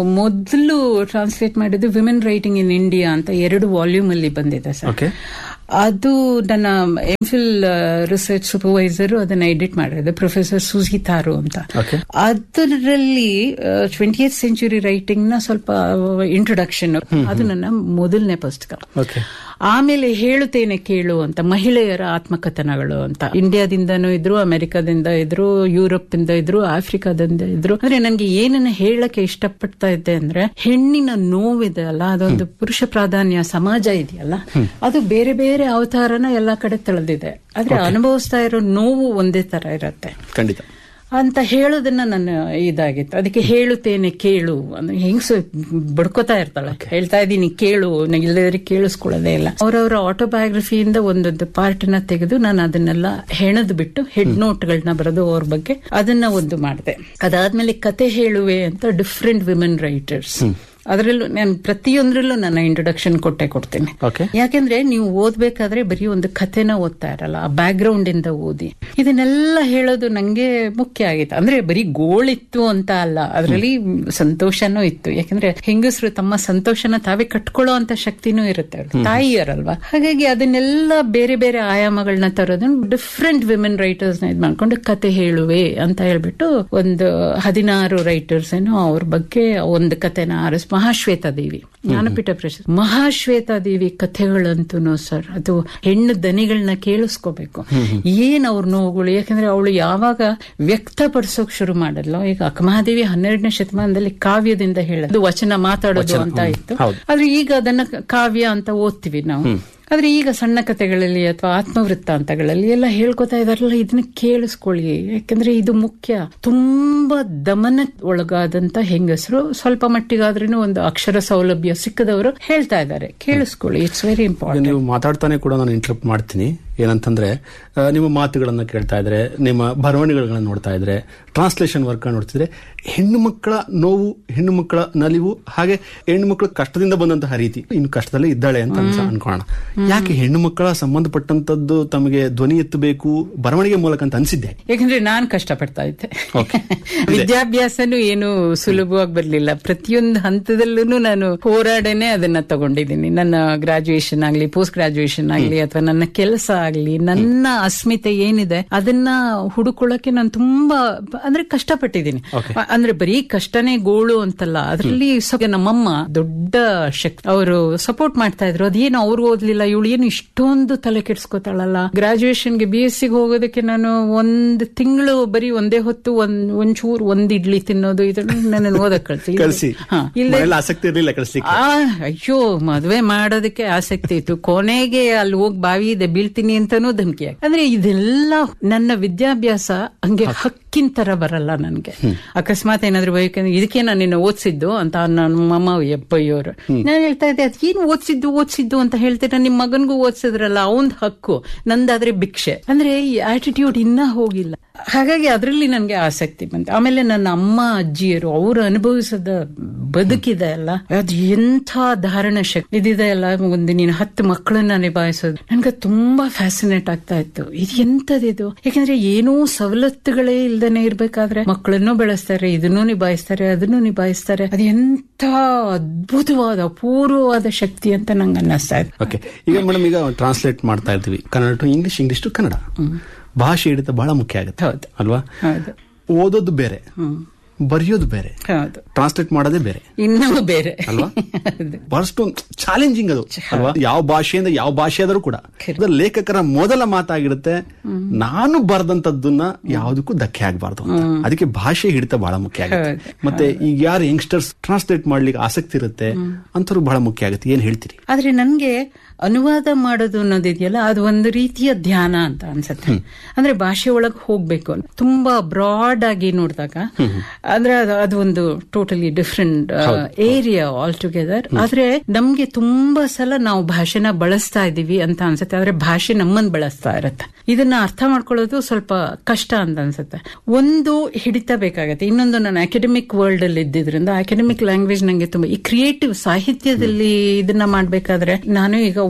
ಮೊದಲು ಟ್ರಾನ್ಸ್ಲೇಟ್ ಮಾಡಿದ್ದು ವಿಮೆನ್ ರೈಟಿಂಗ್ ಇನ್ ಇಂಡಿಯಾ ಅಂತ ಎರಡು ವಾಲ್ಯೂಮ್ ಅಲ್ಲಿ ಬಂದಿದೆ ಸರ್
ಓಕೆ
ಅದು ನನ್ನ ಎಂಫಿಲ್ ರಿಸರ್ಚ್ ಸೂಪರ್ವೈಸರ್ ಅದನ್ನ ಎಡಿಟ್ ಮಾಡಿರೋದು ಪ್ರೊಫೆಸರ್ ಸುಜಿ ತಾರು ಅಂತ
Okay.
ಅದರಲ್ಲಿ ಟ್ವೆಂಟಿ ಏತ್ ಸೆಂಚುರಿ ರೈಟಿಂಗ್ ನ ಸ್ವಲ್ಪ ಇಂಟ್ರೊಡಕ್ಷನ್ ಅದು ನನ್ನ ಮೊದಲನೇ ಪುಸ್ತಕ
ಓಕೆ
ಆಮೇಲೆ ಹೇಳುತ್ತೇನೆ ಕೇಳು ಅಂತ ಮಹಿಳೆಯರ ಆತ್ಮಕಥನಗಳು ಅಂತ ಇಂಡಿಯಾದಿಂದನೂ ಇದ್ರು ಅಮೆರಿಕಾದಿಂದ ಇದ್ರು ಯುರೋಪ್ ಇಂದ ಇದ್ರು ಆಫ್ರಿಕಾದಿಂದ ಇದ್ರು ಅಂದ್ರೆ ನನ್ಗೆ ಏನನ್ನ ಹೇಳಕ್ಕೆ ಇಷ್ಟಪಡ್ತಾ ಇದ್ದೆ ಅಂದ್ರೆ ಹೆಣ್ಣಿನ ನೋವಿದೆ ಅಲ್ಲ ಅದೊಂದು ಪುರುಷ ಪ್ರಾಧಾನ್ಯ ಸಮಾಜ ಇದೆಯಲ್ಲ ಅದು ಬೇರೆ ಬೇರೆ ಅವತಾರನ ಎಲ್ಲಾ ಕಡೆ ತಳೆದಿದೆ ಆದ್ರೆ ಅನುಭವಿಸ್ತಾ ಇರೋ ನೋವು ಒಂದೇ ತರ ಇರತ್ತೆ
ಖಂಡಿತ
ಅಂತ ಹೇಳೋದನ್ನ ನನ್ನ ಇದಾಗಿತ್ತು ಅದಕ್ಕೆ ಹೇಳುತ್ತೇನೆ ಕೇಳು ಅಂದ್ರೆ ಹೆಂಗ್ಸು ಬಡ್ಕೋತಾ ಇರ್ತಾಳೆ ಹೇಳ್ತಾ ಇದ್ದೀನಿ ಕೇಳು ನಂಗೆ ಇಲ್ಲದ್ರೆ ಕೇಳಿಸ್ಕೊಳ್ಳೋದೇ ಇಲ್ಲ ಅವರವರ ಆಟೋಬಯೋಗ್ರಫಿಯಿಂದ ಒಂದೊಂದು ಪಾರ್ಟ್ ನ ತೆಗೆದು ನಾನು ಅದನ್ನೆಲ್ಲ ಹೆಣದ್ ಬಿಟ್ಟು ಹೆಡ್ ನೋಟ್ಗಳನ್ನ ಬರೆದು ಅವ್ರ ಬಗ್ಗೆ ಅದನ್ನ ಒಂದು ಮಾಡಿದೆ ಅದಾದ್ಮೇಲೆ ಕತೆ ಹೇಳುವೆ ಅಂತ ಡಿಫ್ರೆಂಟ್ ವಿಮೆನ್ ರೈಟರ್ಸ್ ಅದರಲ್ಲೂ ನಾನು ಪ್ರತಿಯೊಂದರಲ್ಲೂ ನನ್ನ ಇಂಟ್ರೊಡಕ್ಷನ್ ಕೊಟ್ಟೆ ಕೊಡ್ತೀನಿ
ಓಕೆ
ಯಾಕೆಂದ್ರೆ ನೀವು ಓದ್ಬೇಕಾದ್ರೆ ಬರೀ ಒಂದು ಕಥೆನ ಓದ್ತಾ ಇರಲ್ಲ ಆ ಬ್ಯಾಕ್ ಗ್ರೌಂಡ್ ಇಂದ ಓದಿ ಇದನ್ನೆಲ್ಲ ಹೇಳೋದು ನಂಗೆ ಮುಖ್ಯ ಆಗಿತ್ತು ಅಂದ್ರೆ ಬರೀ ಗೋಳಿತ್ತು ಅಂತ ಅಲ್ಲ ಅದರಲ್ಲಿ ಸಂತೋಷನೂ ಇತ್ತು ಯಾಕಂದ್ರೆ ಹೆಂಗಸರು ತಮ್ಮ ಸಂತೋಷನ ತಾವೇ ಕಟ್ಕೊಳ್ಳೋ ಅಂತ ಶಕ್ತಿನೂ ಇರುತ್ತೆ ಅವ್ರಿಗೆ ತಾಯಿಯರಲ್ವಾ ಹಾಗಾಗಿ ಅದನ್ನೆಲ್ಲ ಬೇರೆ ಬೇರೆ ಆಯಾಮಗಳನ್ನ ತರೋದನ್ನ ಡಿಫ್ರೆಂಟ್ ವಿಮೆನ್ ರೈಟರ್ಸ್ ನ ಇದ್ ಮಾಡ್ಕೊಂಡು ಕತೆ ಹೇಳುವೆ ಅಂತ ಹೇಳ್ಬಿಟ್ಟು ಒಂದು ಹದಿನಾರು ರೈಟರ್ಸ್ ಏನೋ ಅವ್ರ ಬಗ್ಗೆ ಒಂದು ಕತೆನ ಆರಿಸ್ ಮಹಾಶ್ವೇತಾ ದೇವಿ ಜ್ಞಾನಪೀಠ ಪ್ರಶಸ್ತಿ ಮಹಾಶ್ವೇತಾ ದೇವಿ ಕಥೆಗಳಂತೂ ಸರ್ ಅದು ಹೆಣ್ಣು ದನಿಗಳನ್ನ ಕೇಳಿಸ್ಕೋಬೇಕು ಏನ್ ಅವ್ರ ನೋವುಗಳು ಯಾಕಂದ್ರೆ ಅವಳು ಯಾವಾಗ ವ್ಯಕ್ತಪಡಿಸೋಕ್ ಶುರು ಮಾಡಲ್ಲ ಈಗ ಅಕ್ಕಮಹಾದೇವಿ ಹನ್ನೆರಡನೇ ಶತಮಾನದಲ್ಲಿ ಕಾವ್ಯದಿಂದ ಹೇಳೋದು ವಚನ ಮಾತಾಡೋದು ಅಂತ ಇತ್ತು
ಹೌದು.
ಆದ್ರೆ ಈಗ ಅದನ್ನ ಕಾವ್ಯ ಅಂತ ಓದ್ತೀವಿ ನಾವು ಆದ್ರೆ ಈಗ ಸಣ್ಣ ಕಥೆಗಳಲ್ಲಿ ಅಥವಾ ಆತ್ಮವೃತ್ತಾಂತಗಳಲ್ಲಿ ಎಲ್ಲ ಹೇಳ್ಕೊತಾ ಇದಾರಲ್ಲ ಇದನ್ನ ಕೇಳಿಸ್ಕೊಳ್ಳಿ ಯಾಕಂದ್ರೆ ಇದು ಮುಖ್ಯ ತುಂಬಾ ದಮನ ಒಳಗಾದಂತ ಹೆಂಗಸರು ಸ್ವಲ್ಪ ಮಟ್ಟಿಗಾದ್ರೂ ಒಂದು ಅಕ್ಷರ ಸೌಲಭ್ಯ ಸಿಕ್ಕದವರು ಹೇಳ್ತಾ ಇದ್ದಾರೆ ಕೇಳಿಸ್ಕೊಳ್ಳಿ ಇಟ್ಸ್ ವೆರಿ
ಈಗ
ಇಂಪಾರ್ಟೆಂಟ್
ನೀವು ಮಾತಾಡ್ತಾನೆ ಕೂಡ ನಾನು ಇಂಟರಪ್ಟ್ ಮಾಡ್ತೀನಿ ಏನಂತಂದ್ರೆ ಆ, ನಿಮ್ಮ ಮಾತುಗಳನ್ನ ಕೇಳ್ತಾ ಇದ್ರೆ ನಿಮ್ಮ ಬರವಣಿಗೆಗಳನ್ನ ನೋಡ್ತಾ ಇದ್ರೆ ಟ್ರಾನ್ಸ್ಲೇಷನ್ ವರ್ಕ್ ನೋಡ್ತಿದ್ರೆ ಹೆಣ್ಣು ಮಕ್ಕಳ ನೋವು ಹೆಣ್ಣು ಮಕ್ಕಳ ನಲಿವು ಹಾಗೆ ಹೆಣ್ಣು ಮಕ್ಕಳ ಕಷ್ಟದಿಂದ ಬಂದಂತಹ ರೀತಿ ಇನ್ನು ಕಷ್ಟದಲ್ಲೇ ಇದ್ದಾಳೆ ಅಂತ ಅನ್ಸ ಅನ್ಕೋಣ ಯಾಕೆ ಹೆಣ್ಣು ಮಕ್ಕಳ ಸಂಬಂಧಪಟ್ಟಂತದ್ದು ತಮಗೆ ಧ್ವನಿ ಎತ್ತಬೇಕು ಬರವಣಿಗೆ ಮೂಲಕ ಅಂತ ಅನ್ಸಿದ್ದೆ
ಯಾಕಂದ್ರೆ ನಾನ್ ಕಷ್ಟಪಡ್ತಾ ಇದ್ದೆ
Okay.
ವಿದ್ಯಾಭ್ಯಾಸನೂ ಏನು ಸುಲಭವಾಗಿ ಬರ್ಲಿಲ್ಲ ಪ್ರತಿಯೊಂದು ಹಂತದಲ್ಲೂ ನಾನು ಹೋರಾಡನೆ ಅದನ್ನ ತಗೊಂಡಿದ್ದೀನಿ ನನ್ನ ಗ್ರಾಜುಯೇಷನ್ ಆಗ್ಲಿ ಪೋಸ್ಟ್ ಗ್ರಾಜುಯೇಷನ್ ಆಗ್ಲಿ ಅಥವಾ ನನ್ನ ಕೆಲಸ ಆಗ್ಲಿ ನನ್ನ ಅಸ್ಮಿತೆ ಏನಿದೆ ಅದನ್ನ ಹುಡುಕೊಳ್ಳಕ್ಕೆ ನಾನು ತುಂಬಾ ಅಂದ್ರೆ ಕಷ್ಟಪಟ್ಟಿದ್ದೀನಿ ಅಂದ್ರೆ ಬರೀ ಕಷ್ಟನೇ ಗೋಳು ಅಂತಲ್ಲ ಅದರಲ್ಲಿ ಸ್ವಲ್ಪ ನಮ್ಮಮ್ಮ ದೊಡ್ಡ ಶಕ್ತಿ ಅವರು ಸಪೋರ್ಟ್ ಮಾಡ್ತಾ ಇದ್ರು ಅದೇನು ಅವ್ರು ಓದ್ಲಿಲ್ಲ ಇವಳು ಏನು ಇಷ್ಟೊಂದು ತಲೆ ಕೆಡ್ಸ್ಕೊತಾಳಲ್ಲ ಗ್ರಾಜುಯೇಷನ್ಗೆ ಬಿ ಎಸ್ ಸಿಗೆ ಹೋಗೋದಕ್ಕೆ ನಾನು ಒಂದ್ ತಿಂಗಳು ಬರೀ ಒಂದೇ ಹೊತ್ತು ಒಂದ್ ಒಂಚೂರು ಒಂದ್ ಇಡ್ಲಿ ತಿನ್ನೋದು ಇದನ್ನ ನನ್ನ ಓದಕ್ ಕಳ್ಸಿ
ಕಳಿಸಿ
ಹಾ ಇಲ್ಲ
ಮನೆಯಲ್ಲಿ ಆಸಕ್ತಿ ಇರಲಿಲ್ಲ ಕಳಿಸ್ಲಿಕ್ಕೆ
ಆ ಅಯ್ಯೋ ಮದ್ವೆ ಮಾಡೋದಕ್ಕೆ ಆಸಕ್ತಿ ಇತ್ತು ಕೊನೆಗೆ ಅಲ್ಲಿ ಹೋಗಿ ಬಾವಿ ಇದೆ ಬೀಳ್ತೀನಿ ಅಂತಾನೂ ಧಮಕಿ ಹಾಕಿ. ಅಂದ್ರೆ ಇದೆಲ್ಲ ನನ್ನ ವಿದ್ಯಾಭ್ಯಾಸ ಹಂಗೆ ಹಕ್ಕಿನ ತರ ಬರಲ್ಲ ನನ್ಗೆ ಅಕಸ್ಮಾತ್ ಏನಾದ್ರು ಬೇಕಂದ್ರೆ ಇದಕ್ಕೆ ನಾನು ನಿನ್ನ ಓದಿಸಿದ್ದು ಅಂತ ನನ್ನ ಅಮ್ಮ ಎಪ್ಪಯ್ಯೋರು ನಾನು ಹೇಳ್ತಾ ಇದ್ದೆ ಅದೇನು ಓದಿಸಿದ್ದು ಓದಿಸಿದ್ದು ಅಂತ ಹೇಳ್ತೀರ ನಿಮ್ ಮಗನ್ಗೂ ಓದಿಸಿದ್ರಲ್ಲ ಅವನ್ ಹಕ್ಕು ನಂದಾದ್ರೆ ಭಿಕ್ಷೆ ಅಂದ್ರೆ ಈ ಆಟಿಟ್ಯೂಡ್ ಇನ್ನ ಹೋಗಿಲ್ಲ ಹಾಗಾಗಿ ಅದರಲ್ಲಿ ನನ್ಗೆ ಆಸಕ್ತಿ ಬಂತು ಆಮೇಲೆ ನನ್ನ ಅಮ್ಮ ಅಜ್ಜಿಯರು ಅವರು ಅನುಭವಿಸದ ಬದುಕಿದೆ ಅಲ್ಲ ಅದು ಎಂಥ ಧಾರಣ ಶಕ್ತಿ ಇದಿದೆ ಅಲ್ಲ ಒಂದು ನೀನು ಹತ್ತು ಮಕ್ಕಳನ್ನ ನಿಭಾಯಿಸೋದು ನನ್ಗೆ ತುಂಬಾ ಫ್ಯಾಸಿನೇಟ್ ಆಗ್ತಾ ಇತ್ತು ಇದು ಎಂತದಿದು ಯಾಕಂದ್ರೆ ಏನೂ ಸವಲತ್ತುಗಳೇ ಇಲ್ದೇನೆ ಇರ್ಬೇಕಾದ್ರೆ ಮಕ್ಕಳನ್ನು ಬೆಳೆಸ್ತಾರೆ ಇದನ್ನು ನಿಭಾಯಿಸ್ತಾರೆ ಅದನ್ನು ನಿಭಾಯಿಸ್ತಾರೆ ಅದು ಎಂಥ ಅದ್ಭುತವಾದ ಅಪೂರ್ವವಾದ ಶಕ್ತಿ ಅಂತ ನಂಗೆ ಅನ್ನಿಸ್ತಾ ಇತ್ತು
ಓಕೆ ಈಗ ಮೇಡಮ್ ಈಗ ಟ್ರಾನ್ಸ್ಲೇಟ್ ಮಾಡ್ತಾ ಇರ್ತೀವಿ Kannada to English English to Kannada ಭಾಷೆ ಹಿಡಿತ ಬಹಳ ಮುಖ್ಯ ಆಗುತ್ತೆ
ಹೌದು.
ಅಲ್ವಾ
ಹೌದು
ಓದೋದು ಬೇರೆ ಬರೆಯೋದು ಬೇರೆ
ಹೌದು
ಟ್ರಾನ್ಸ್ಲೇಟ್ ಮಾಡೋದೇ ಬೇರೆ
ಇನ್ನೂ ಬೇರೆ
ಅಲ್ವಾ
ಹೌದು.
ಬಹಳಷ್ಟು ಚಾಲೆಂಜಿಂಗ್ ಅದು ಅಲ್ವಾ ಯಾವ ಭಾಷೆಯಿಂದ ಯಾವ ಭಾಷೆ ಆದರೂ ಕೂಡ ಅದು ಲೇಖಕರ ಮೊದಲ ಮಾತಾಗಿರುತ್ತೆ ನಾನು ಬರೆದಂತದ್ದನ್ನ ಯಾವುದಕ್ಕೂ ಧಕ್ಕೆ ಆಗಬಾರ್ದು ಅಂತ ಅದಕ್ಕೆ ಭಾಷೆ ಹಿಡಿತ ಬಹಳ ಮುಖ್ಯ ಆಗುತ್ತೆ
ಹೌದು.
ಮತ್ತೆ ಈಗ ಯಾರು ಯಂಗ್ಸ್ಟರ್ಸ್ ಟ್ರಾನ್ಸ್ಲೇಟ್ ಮಾಡ್ಲಿಕ್ಕೆ ಆಸಕ್ತಿ ಇರುತ್ತೆ ಅಂತವ್ರು ಬಹಳ ಮುಖ್ಯ ಆಗುತ್ತೆ ಏನ್ ಹೇಳ್ತೀರಿ
ಆದ್ರೆ ನನ್ಗೆ ಅನುವಾದ ಮಾಡೋದು ಅನ್ನೋದಿದೆಯಲ್ಲ ಅದು ಒಂದು ರೀತಿಯ ಧ್ಯಾನ ಅಂತ ಅನ್ಸುತ್ತೆ ಅಂದ್ರೆ ಭಾಷೆ ಒಳಗೆ ಹೋಗ್ಬೇಕು ತುಂಬಾ ಬ್ರಾಡ್ ಆಗಿ ನೋಡಿದಾಗ ಅಂದ್ರೆ ಅದು- ಅದು ಒಂದು totally different area altogether ಆದ್ರೆ ನಮ್ಗೆ ತುಂಬಾ ಸಲ ನಾವು ಭಾಷೆನ ಬಳಸ್ತಾ ಇದೀವಿ ಅಂತ ಅನ್ಸುತ್ತೆ ಆದ್ರೆ ಭಾಷೆ ನಮ್ಮನ್ನ ಬಳಸ್ತಾ ಇರತ್ತೆ ಇದನ್ನ ಅರ್ಥ ಮಾಡ್ಕೊಳ್ಳೋದು ಸ್ವಲ್ಪ ಕಷ್ಟ ಅಂತ ಅನ್ಸುತ್ತೆ ಒಂದು ಹಿಡಿತ ಬೇಕಾಗತ್ತೆ ಇನ್ನೊಂದು ನಾನು ಅಕಾಡೆಮಿಕ್ ವರ್ಲ್ಡ್ ಅಲ್ಲಿ ಇದ್ದಿದ್ರಿಂದ ಅಕಾಡೆಮಿಕ್ ಲ್ಯಾಂಗ್ವೇಜ್ ನಂಗೆ ತುಂಬಾ ಈ ಕ್ರಿಯೇಟಿವ್ ಸಾಹಿತ್ಯದಲ್ಲಿ ಇದನ್ನ ಮಾಡ್ಬೇಕಾದ್ರೆ ನಾನು ಈಗ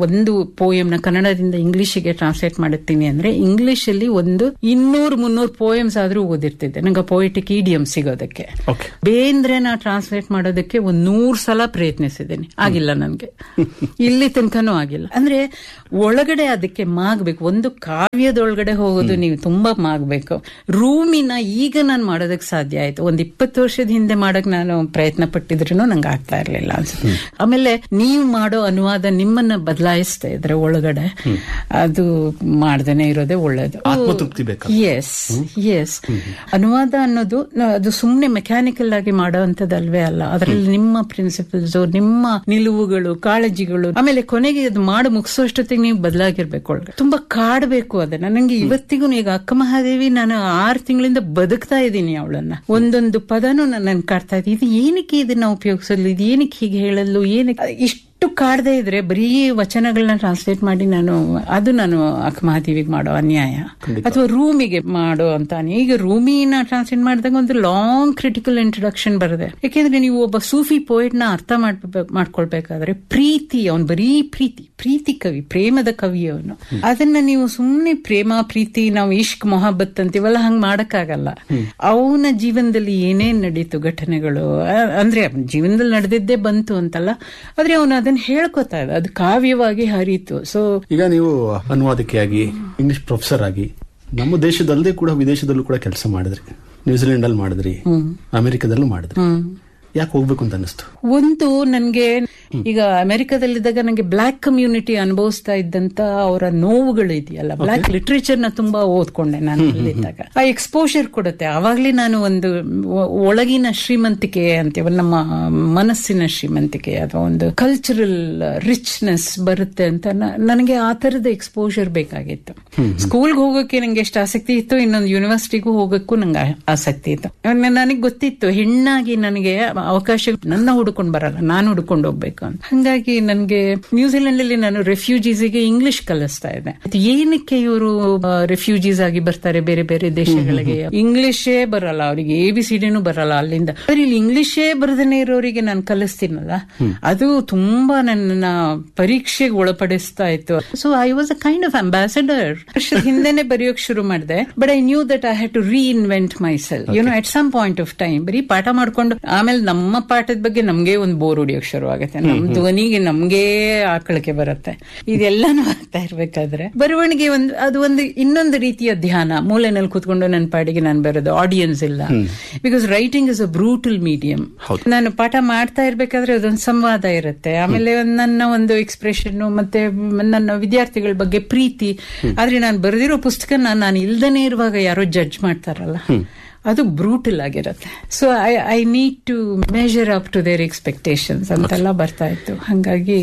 ಒಂದು ಪೋಯಂನ ಕನ್ನಡದಿಂದ ಇಂಗ್ಲಿಷಿಗೆ ಟ್ರಾನ್ಸ್ಲೇಟ್ ಮಾಡುತ್ತೀನಿ ಅಂದ್ರೆ ಇಂಗ್ಲಿಷ್ ಅಲ್ಲಿ ಒಂದು ಇನ್ನೂರು ಮುನ್ನೂರು ಪೋಯಮ್ಸ್ ಆದ್ರೂ ಓದಿರ್ತಿದ್ದೆ ನಂಗೆ ಪೋಯಿಟಿಕ್ ಇಡಿಯಂ ಸಿಗೋದಕ್ಕೆ
ಓಕೆ
ಬೇಂದ್ರೆ ನಾ ಟ್ರಾನ್ಸ್ಲೇಟ್ ಮಾಡೋದಕ್ಕೆ ಒಂದ್ ನೂರ್ ಸಲ ಪ್ರಯತ್ನಿಸಿದ್ದೇನೆ ಆಗಿಲ್ಲ ನನ್ಗೆ ಇಲ್ಲಿ ತನಕನೂ ಆಗಿಲ್ಲ ಅಂದ್ರೆ ಒಳಗಡೆ ಅದಕ್ಕೆ ಮಾಗ್ಬೇಕು ಒಂದು ಕಾವ್ಯದೊಳಗಡೆ ಹೋಗೋದು ನೀವು ತುಂಬಾ ಮಾಗ್ಬೇಕು ರೂಮಿನ ಈಗ ನಾನು ಮಾಡೋದಕ್ಕೆ ಸಾಧ್ಯ ಆಯ್ತು ಒಂದ್ ಇಪ್ಪತ್ತು ವರ್ಷದ ಹಿಂದೆ ಮಾಡಕ್ ನಾನು ಪ್ರಯತ್ನ ಪಟ್ಟಿದ್ರು ನಂಗೆ ಆಗ್ತಾ ಇರ್ಲಿಲ್ಲ ಅನ್ಸುತ್ತೆ ಆಮೇಲೆ ನೀವು ಮಾಡೋ ಅನುವಾದ ನಿಮ್ಮನ್ನ ಬದಲಾಯಿಸ್ತಾ ಇದ್ರೆ ಒಳಗಡೆ ಅದು ಮಾಡ್ದೇನೆ ಇರೋದೇ ಒಳ್ಳೇದು
ಆತ್ಮತೃಪ್ತಿ ಬೇಕಾ
ಎಸ್ ಎಸ್ ಅನುವಾದ ಅನ್ನೋದು ನ- ಅದು ಸುಮ್ನೆ ಮೆಕ್ಯಾನಿಕಲ್ ಆಗಿ ಮಾಡೋ ಅಂತದಲ್ವೇ ಅಲ್ಲ ಅದರಲ್ಲಿ ನಿಮ್ಮ ಪ್ರಿನ್ಸಿಪಲ್ಸ್ ನಿಮ್ಮ ನಿಲುವುಗಳು ಕಾಳಜಿಗಳು ಆಮೇಲೆ ಕೊನೆಗೆ ಅದು ಮಾಡಿ ಮುಗಿಸೋಷ್ಟೊತ್ತಿಗೆ ನೀವು ಬದಲಾಗಿರ್ಬೇಕು ಒಳಗೆ ತುಂಬಾ ಕಾಡ್ಬೇಕು ಅದನ್ನ ನಂಗೆ ಇವತ್ತಿಗೂ ಈಗ ಅಕ್ಕ ಮಹಾದೇವಿ ನಾನು ಆರು ತಿಂಗಳಿಂದ ಬದುಕ್ತಾ ಇದ್ದೀನಿ ಅವಳನ್ನ ಒಂದೊಂದು ಪದನೂ ನನ್ನ ಕಾಡ್ತಾ ಇದೆ ಇದು ಏನಕ್ಕೆ ಇದನ್ನ ಉಪಯೋಗಿಸಲು ಇದು ಏನಕ್ಕೆ ಹೀಗೆ ಹೇಳಲು ಏನಕ್ಕೆ ಇಷ್ಟು ಕಾಡದೇ ಇದ್ರೆ ಬರೀ ವಚನಗಳನ್ನ ಟ್ರಾನ್ಸ್ಲೇಟ್ ಮಾಡಿ ನಾನು ಅದು ನಾನು ಅಕ್ಕಮಹಾದೇವಿಗೆ ಮಾಡೋ ಅನ್ಯಾಯ ಅಥವಾ ರೂಮಿಗೆ ಮಾಡೋ ಅಂತ ಅನ್ಯಾಯ. ಈಗ ರೂಮಿನ ಟ್ರಾನ್ಸ್ಲೇಟ್ ಮಾಡಿದಾಗ ಒಂದು ಲಾಂಗ್ ಕ್ರಿಟಿಕಲ್ ಇಂಟ್ರೊಡಕ್ಷನ್ ಬರುತ್ತೆ ಯಾಕೆಂದ್ರೆ ನೀವು ಒಬ್ಬ ಸೂಫಿ ಪೋಯಿಟ್ ನ ಅರ್ಥ ಮಾಡ್ಬೇಕು ಮಾಡ್ಕೊಳ್ಬೇಕಾದ್ರೆ ಪ್ರೀತಿ ಅವನ್ ಬರೀ ಪ್ರೀತಿ ಪ್ರೀತಿ ಕವಿ ಪ್ರೇಮದ ಕವಿ ಅವನು ಅದನ್ನ ನೀವು ಸುಮ್ನೆ ಪ್ರೇಮ ಪ್ರೀತಿ ನಾವು ಇಷ್ಕ್ ಮೊಹಬ್ಬತ್ ಅಂತೀವಲ್ಲ ಹಂಗ್ ಮಾಡಕ್ಕಾಗಲ್ಲ ಅವನ ಜೀವನದಲ್ಲಿ ಏನೇನ್ ನಡೀತು ಘಟನೆಗಳು ಆ- ಅಂದ್ರೆ ಅವ್ನ್ ಜೀವನದಲ್ಲಿ ನಡೆದಿದ್ದೇ ಬಂತು ಅಂತಲ್ಲ ಆದ್ರೆ ಅವನು ಅದನ್ನ ಹೇಳ್ಕೊತಾ ಇದ್ದ ಅದು ಕಾವ್ಯವಾಗಿ ಹರಿತು ಸೊ
ಈಗ ನೀವು ಅನುವಾದಕಿಯಾಗಿ ಇಂಗ್ಲಿಷ್ ಪ್ರೊಫೆಸರ್ ಆಗಿ ನಮ್ಮ ದೇಶದಲ್ಲದೆ ಕೂಡ ವಿದೇಶದಲ್ಲೂ ಕೂಡ ಕೆಲಸ ಮಾಡಿದ್ರಿ ನ್ಯೂಜಿಲೆಂಡ್ ಅಲ್ಲಿ ಮಾಡಿದ್ರಿ ಅಮೆರಿಕದಲ್ಲೂ ಮಾಡಿದ್ರಿ ಯಾಕೆ ಹೋಗ್ಬೇಕು ಅಂತ ಅನಿಸ್ತು
ಒಂದು ನನ್ಗೆ ಈಗ ಅಮೆರಿಕದಲ್ಲಿದ್ದಾಗ ನನಗೆ ಬ್ಲಾಕ್ ಕಮ್ಯುನಿಟಿ ಅನುಭವಿಸ್ತಾ ಇದ್ದಂತ ಅವರ ನೋವುಗಳು ಇದೆಯಲ್ಲ ಬ್ಲಾಕ್ ಲಿಟ್ರೇಚರ್ ನ ತುಂಬಾ ಓದ್ಕೊಂಡೆ ನಾನು ಅಲ್ಲಿದ್ದಾಗ ಆ ಎಕ್ಸ್ಪೋಜರ್ ಕೊಡುತ್ತೆ ಆವಾಗ್ಲೇ ನಾನು ಒಂದು ಒ- ಒಳಗಿನ ಶ್ರೀಮಂತಿಕೆ ಅಂತೀವಲ್ಲ ನಮ್ಮ ಮನಸ್ಸಿನ ಶ್ರೀಮಂತಿಕೆ ಅಥವಾ ಒಂದು ಕಲ್ಚರಲ್ ರಿಚ್ನೆಸ್ ಬರುತ್ತೆ ಅಂತ ನ- ನನಗೆ ಆ ತರದ ಎಕ್ಸ್ಪೋಜರ್ ಬೇಕಾಗಿತ್ತು ಸ್ಕೂಲ್ಗೆ ಹೋಗೋಕೆ ನಂಗೆ ಎಷ್ಟು ಆಸಕ್ತಿ ಇತ್ತು ಇನ್ನೊಂದು ಯೂನಿವರ್ಸಿಟಿಗೂ ಹೋಗಕ್ಕೂ ನಂಗೆ ಆ- ಆಸಕ್ತಿ ಇತ್ತು ನನಗೆ ಗೊತ್ತಿತ್ತು ಹೆಣ್ಣಾಗಿ ನನಗೆ ಅವಕಾಶ ನನ್ನ ಹುಡ್ಕೊಂಡು ಬರಲ್ಲ ನಾನು ಹುಡ್ಕೊಂಡು ಹೋಗ್ಬೇಕು ಅಂತ ಹಂಗಾಗಿ ನನಗೆ ನ್ಯೂಜಿಲೆಂಡ್ ಅಲ್ಲಿ ನಾನು ರೆಫ್ಯೂಜೀಸ್ಗೆ ಇಂಗ್ಲಿಷ್ ಕಲಿಸ್ತಾ ಇದ್ದೆ ಅದು ಏನಕ್ಕೆ ಇವರು ರೆಫ್ಯೂಜೀಸ್ ಆಗಿ ಬರ್ತಾರೆ ಬೇರೆ ಬೇರೆ ದೇಶಗಳಿಗೆ ಇಂಗ್ಲಿಷೇ ಬರಲ್ಲ ಅವರಿಗೆ ಎ ಬಿ ಸಿ ಡಿನೂ ಬರಲ್ಲ ಅಲ್ಲಿಂದ ಆದ್ರೆ ಇಲ್ಲಿ ಇಂಗ್ಲಿಷೇ ಬರದೇನೆ ಇರೋರಿಗೆ ನಾನು ಕಲಿಸ್ತೀನಲ್ಲ ಅದು ತುಂಬಾ ನನ್ನ ಪರೀಕ್ಷೆಗೆ ಒಳಪಡಿಸ್ತಾ ಇತ್ತು so I was a kind of ambassador ವರ್ಷದ ಹಿಂದೆನೆ ಬರೆಯೋಕ್ ಶುರು ಮಾಡಿದೆ but I knew that I had to reinvent myself you know at some point of time ಬರೀ ಪಾಠ ಮಾಡ್ಕೊಂಡು ಆಮೇಲೆ ನಮ್ಮ ಪಾಠದ ಬಗ್ಗೆ ನಮ್ಗೆ ಒಂದು ಬೋರ್ ಹೊಡಿಯೋಕ್ ಶುರು ಆಗುತ್ತೆ ನಮ್ ಧ್ವನಿಗೆ ನಮ್ಗೆ ಆಕಳಕ್ಕೆ ಬರುತ್ತೆ ಇದೆಲ್ಲಾನು ಆಗ್ತಾ ಇರ್ಬೇಕಾದ್ರೆ ಬರವಣಿಗೆ ಒಂದು ಅದು ಒಂದು ಇನ್ನೊಂದು ರೀತಿಯ ಧ್ಯಾನ ಮೂಲೆನಲ್ಲಿ ಕೂತ್ಕೊಂಡು ನನ್ನ ಪಾಡಿಗೆ ನಾನು ಬರೋದು ಆಡಿಯನ್ಸ್ ಇಲ್ಲ because writing is a brutal medium
ಹೌದು.
ನಾನು ಪಾಠ ಮಾಡ್ತಾ ಇರ್ಬೇಕಾದ್ರೆ ಅದೊಂದು ಸಂವಾದ ಇರುತ್ತೆ ಆಮೇಲೆ ನನ್ನ ಒಂದು ಎಕ್ಸ್ಪ್ರೆಷನ್ ಮತ್ತೆ ನನ್ನ ವಿದ್ಯಾರ್ಥಿಗಳ ಬಗ್ಗೆ ಪ್ರೀತಿ ಆದ್ರೆ ನಾನು ಬರೆದಿರೋ ಪುಸ್ತಕನ ನಾನು ಇಲ್ದನೇ ಇರುವಾಗ ಯಾರೋ ಜಡ್ಜ್ ಮಾಡ್ತಾರಲ್ಲ ಅದು ಬ್ರೂಟಲ್ ಆಗಿರುತ್ತೆ so I I need to measure up to their expectations ಅಂತೆಲ್ಲ ಬರ್ತಾ ಇತ್ತು ಹಂಗಾಗಿ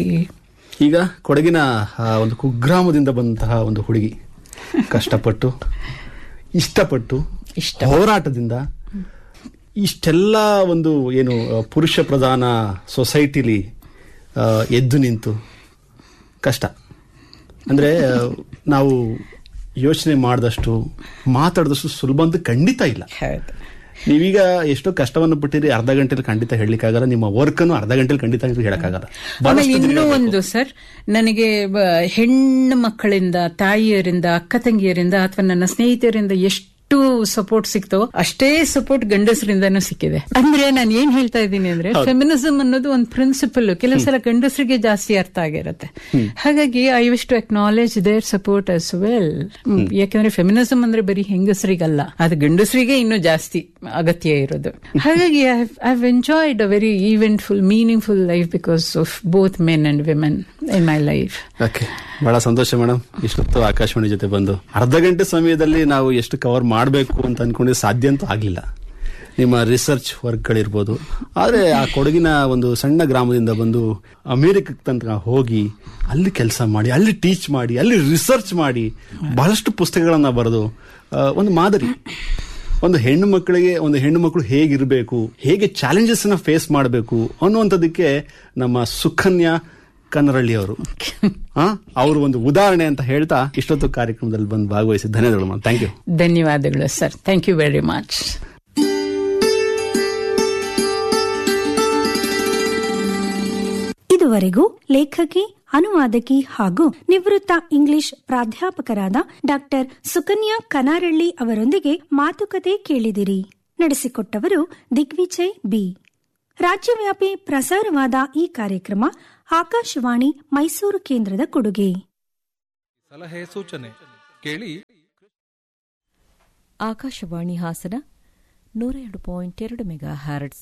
ಈಗ ಕೊಡಗಿನ ಆ, ಒಂದು ಕುಗ್ರಾಮದಿಂದ ಬಂದಂತಹ ಒಂದು ಹುಡುಗಿ ಕಷ್ಟಪಟ್ಟು ಇಷ್ಟಪಟ್ಟು
ಇಷ್ಟ.
ಹೋರಾಟದಿಂದ ಇಷ್ಟೆಲ್ಲ ಒಂದು ಏನು ಆ, ಪುರುಷ ಪ್ರಧಾನ ಸೊಸೈಟಿಲಿ ಆ, ಎದ್ದು ನಿಂತು ಕಷ್ಟ ಅಂದ್ರೆ ಆ, ನಾವು ಯೋಚನೆ ಮಾಡಿದಷ್ಟು ಮಾತಾಡಿದಷ್ಟು ಸುಲಭ ಅಂತ ಖಂಡಿತ ಇಲ್ಲ
ಹೌದು
ನೀವೀಗ ಎಷ್ಟೋ ಕಷ್ಟವನ್ನು ಪಟ್ಟಿರಿ ಅರ್ಧ ಗಂಟೆಲಿ ಖಂಡಿತ ಹೇಳಲಿಕ್ಕಾಗಲ್ಲ ನಿಮ್ಮ ವರ್ಕ್ ಅನ್ನು ಅರ್ಧ ಗಂಟೆಲಿ ಖಂಡಿತ ಹೇಳಕ್ಕಾಗಲ್ಲ
ಆಮೇಲೆ
ಬಹಳಷ್ಟು
ಇನ್ನೂ
ದಿನಗಳು
ಒಂದು ಸರ್ ನನಗೆ ಬ- ಹೆಣ್ಣು ಮಕ್ಕಳಿಂದ ತಾಯಿಯರಿಂದ ಅಕ್ಕ ತಂಗಿಯರಿಂದ ಅಥವಾ ನನ್ನ ಸ್ನೇಹಿತರಿಂದ ಎಷ್ಟು ಸಪೋರ್ಟ್ ಸಿಕ್ತೋ ಅಷ್ಟೇ ಸಪೋರ್ಟ್ ಗಂಡಸರಿಂದನೂ ಸಿಕ್ಕಿದೆ ಅಂದ್ರೆ ನಾನು ಏನ್ ಹೇಳ್ತಾ ಇದ್ದೀನಿ ಅಂದ್ರೆ ಫೆಮಿನಿಸಮ್ ಅನ್ನೋದು ಒಂದು ಪ್ರಿನ್ಸಿಪಲ್ ಕೆಲವು ಸಲ ಗಂಡಸರಿಗೆ ಜಾಸ್ತಿ ಅರ್ಥ ಆಗಿರುತ್ತೆ ಹಾಗಾಗಿ I wish to acknowledge their support as well ಯಾಕಂದ್ರೆ ಫೆಮಿನಿಸಮ್ ಅಂದ್ರೆ ಬರೀ ಹೆಂಗಸರಿಗಲ್ಲ ಅದು ಗಂಡಸರಿಗೆ ಇನ್ನೂ ಜಾಸ್ತಿ ಅಗತ್ಯ ಇರೋದು ಹಾಗಾಗಿ I have enjoyed a very eventful meaningful life because of both men and women in my life
okay ಬಹಳ ಸಂತೋಷ ಮೇಡಮ್ ಇಷ್ಟೊತ್ತು ಆಕಾಶವಾಣಿ ಜೊತೆ ಬಂದು ಅರ್ಧ ಗಂಟೆ ಸಮಯದಲ್ಲಿ ನಾವು ಎಷ್ಟು ಕವರ್ ಮಾಡಬೇಕು ಅಂತ ಅನ್ಕೊಂಡಿದ್ರೆ ಸಾಧ್ಯ ಅಂತೂ ಆಗಲಿಲ್ಲ ನಿಮ್ಮ ರಿಸರ್ಚ್ ವರ್ಕ್ಗಳಿರ್ಬೋದು ಆದರೆ ಆ ಕೊಡಗಿನ ಒಂದು ಸಣ್ಣ ಗ್ರಾಮದಿಂದ ಬಂದು ಅಮೇರಿಕಕ್ಕೆ ತನಕ ಹೋಗಿ ಅಲ್ಲಿ ಕೆಲಸ ಮಾಡಿ ಅಲ್ಲಿ ಟೀಚ್ ಮಾಡಿ ಅಲ್ಲಿ ರಿಸರ್ಚ್ ಮಾಡಿ ಬಹಳಷ್ಟು ಪುಸ್ತಕಗಳನ್ನ ಬರೆದು ಆ, ಒಂದು ಮಾದರಿ ಒಂದು ಹೆಣ್ಣು ಮಕ್ಕಳಿಗೆ ಒಂದು ಹೆಣ್ಣು ಮಕ್ಕಳು ಹೇಗಿರಬೇಕು ಹೇಗೆ ಚಾಲೆಂಜಸ್ ನ ಫೇಸ್ ಮಾಡಬೇಕು ಅನ್ನುವಂಥದ್ದಕ್ಕೆ ನಮ್ಮ ಸುಕನ್ಯಾ ಕನ್ನರಳ್ಳಿ ಅವರು ಅವರು ಒಂದು ಉದಾಹರಣೆ ಅಂತ ಹೇಳ್ತಾ ಇಷ್ಟೊತ್ತು ಕಾರ್ಯಕ್ರಮದಲ್ಲಿ ಬಂದು ಭಾಗವಹಿಸಿ ಧನ್ಯವಾದಗಳು ಥ್ಯಾಂಕ್ ಯು
ಧನ್ಯವಾದಗಳು sir thank you very much
ಇದು ಇದುವರೆಗೂ ಲೇಖಕಿ ಅನುವಾದಕಿ ಹಾಗೂ ನಿವೃತ್ತ ಇಂಗ್ಲಿಷ್ ಪ್ರಾಧ್ಯಾಪಕರಾದ ಡಾಕ್ಟರ್ ಸುಕನ್ಯಾ ಕನಾರಳ್ಳಿ ಅವರೊಂದಿಗೆ ಮಾತುಕತೆ ಕೇಳಿದಿರಿ ನಡೆಸಿಕೊಟ್ಟವರು ದಿಗ್ವಿಜಯ್ ಬಿ ರಾಜ್ಯವ್ಯಾಪಿ ಪ್ರಸಾರವಾದ ಈ ಕಾರ್ಯಕ್ರಮ ಆಕಾಶವಾಣಿ ಮೈಸೂರು ಕೇಂದ್ರದ ಕೊಡುಗೆ
ಸಲಹೆ ಸೂಚನೆ ಕೇಳಿ
ಆಕಾಶವಾಣಿ ಹಾಸನ ನೂರ ಎರಡು ಪಾಯಿಂಟ್ ಎರಡು ಮೆಗಾ ಹರ್ಟ್ಸ್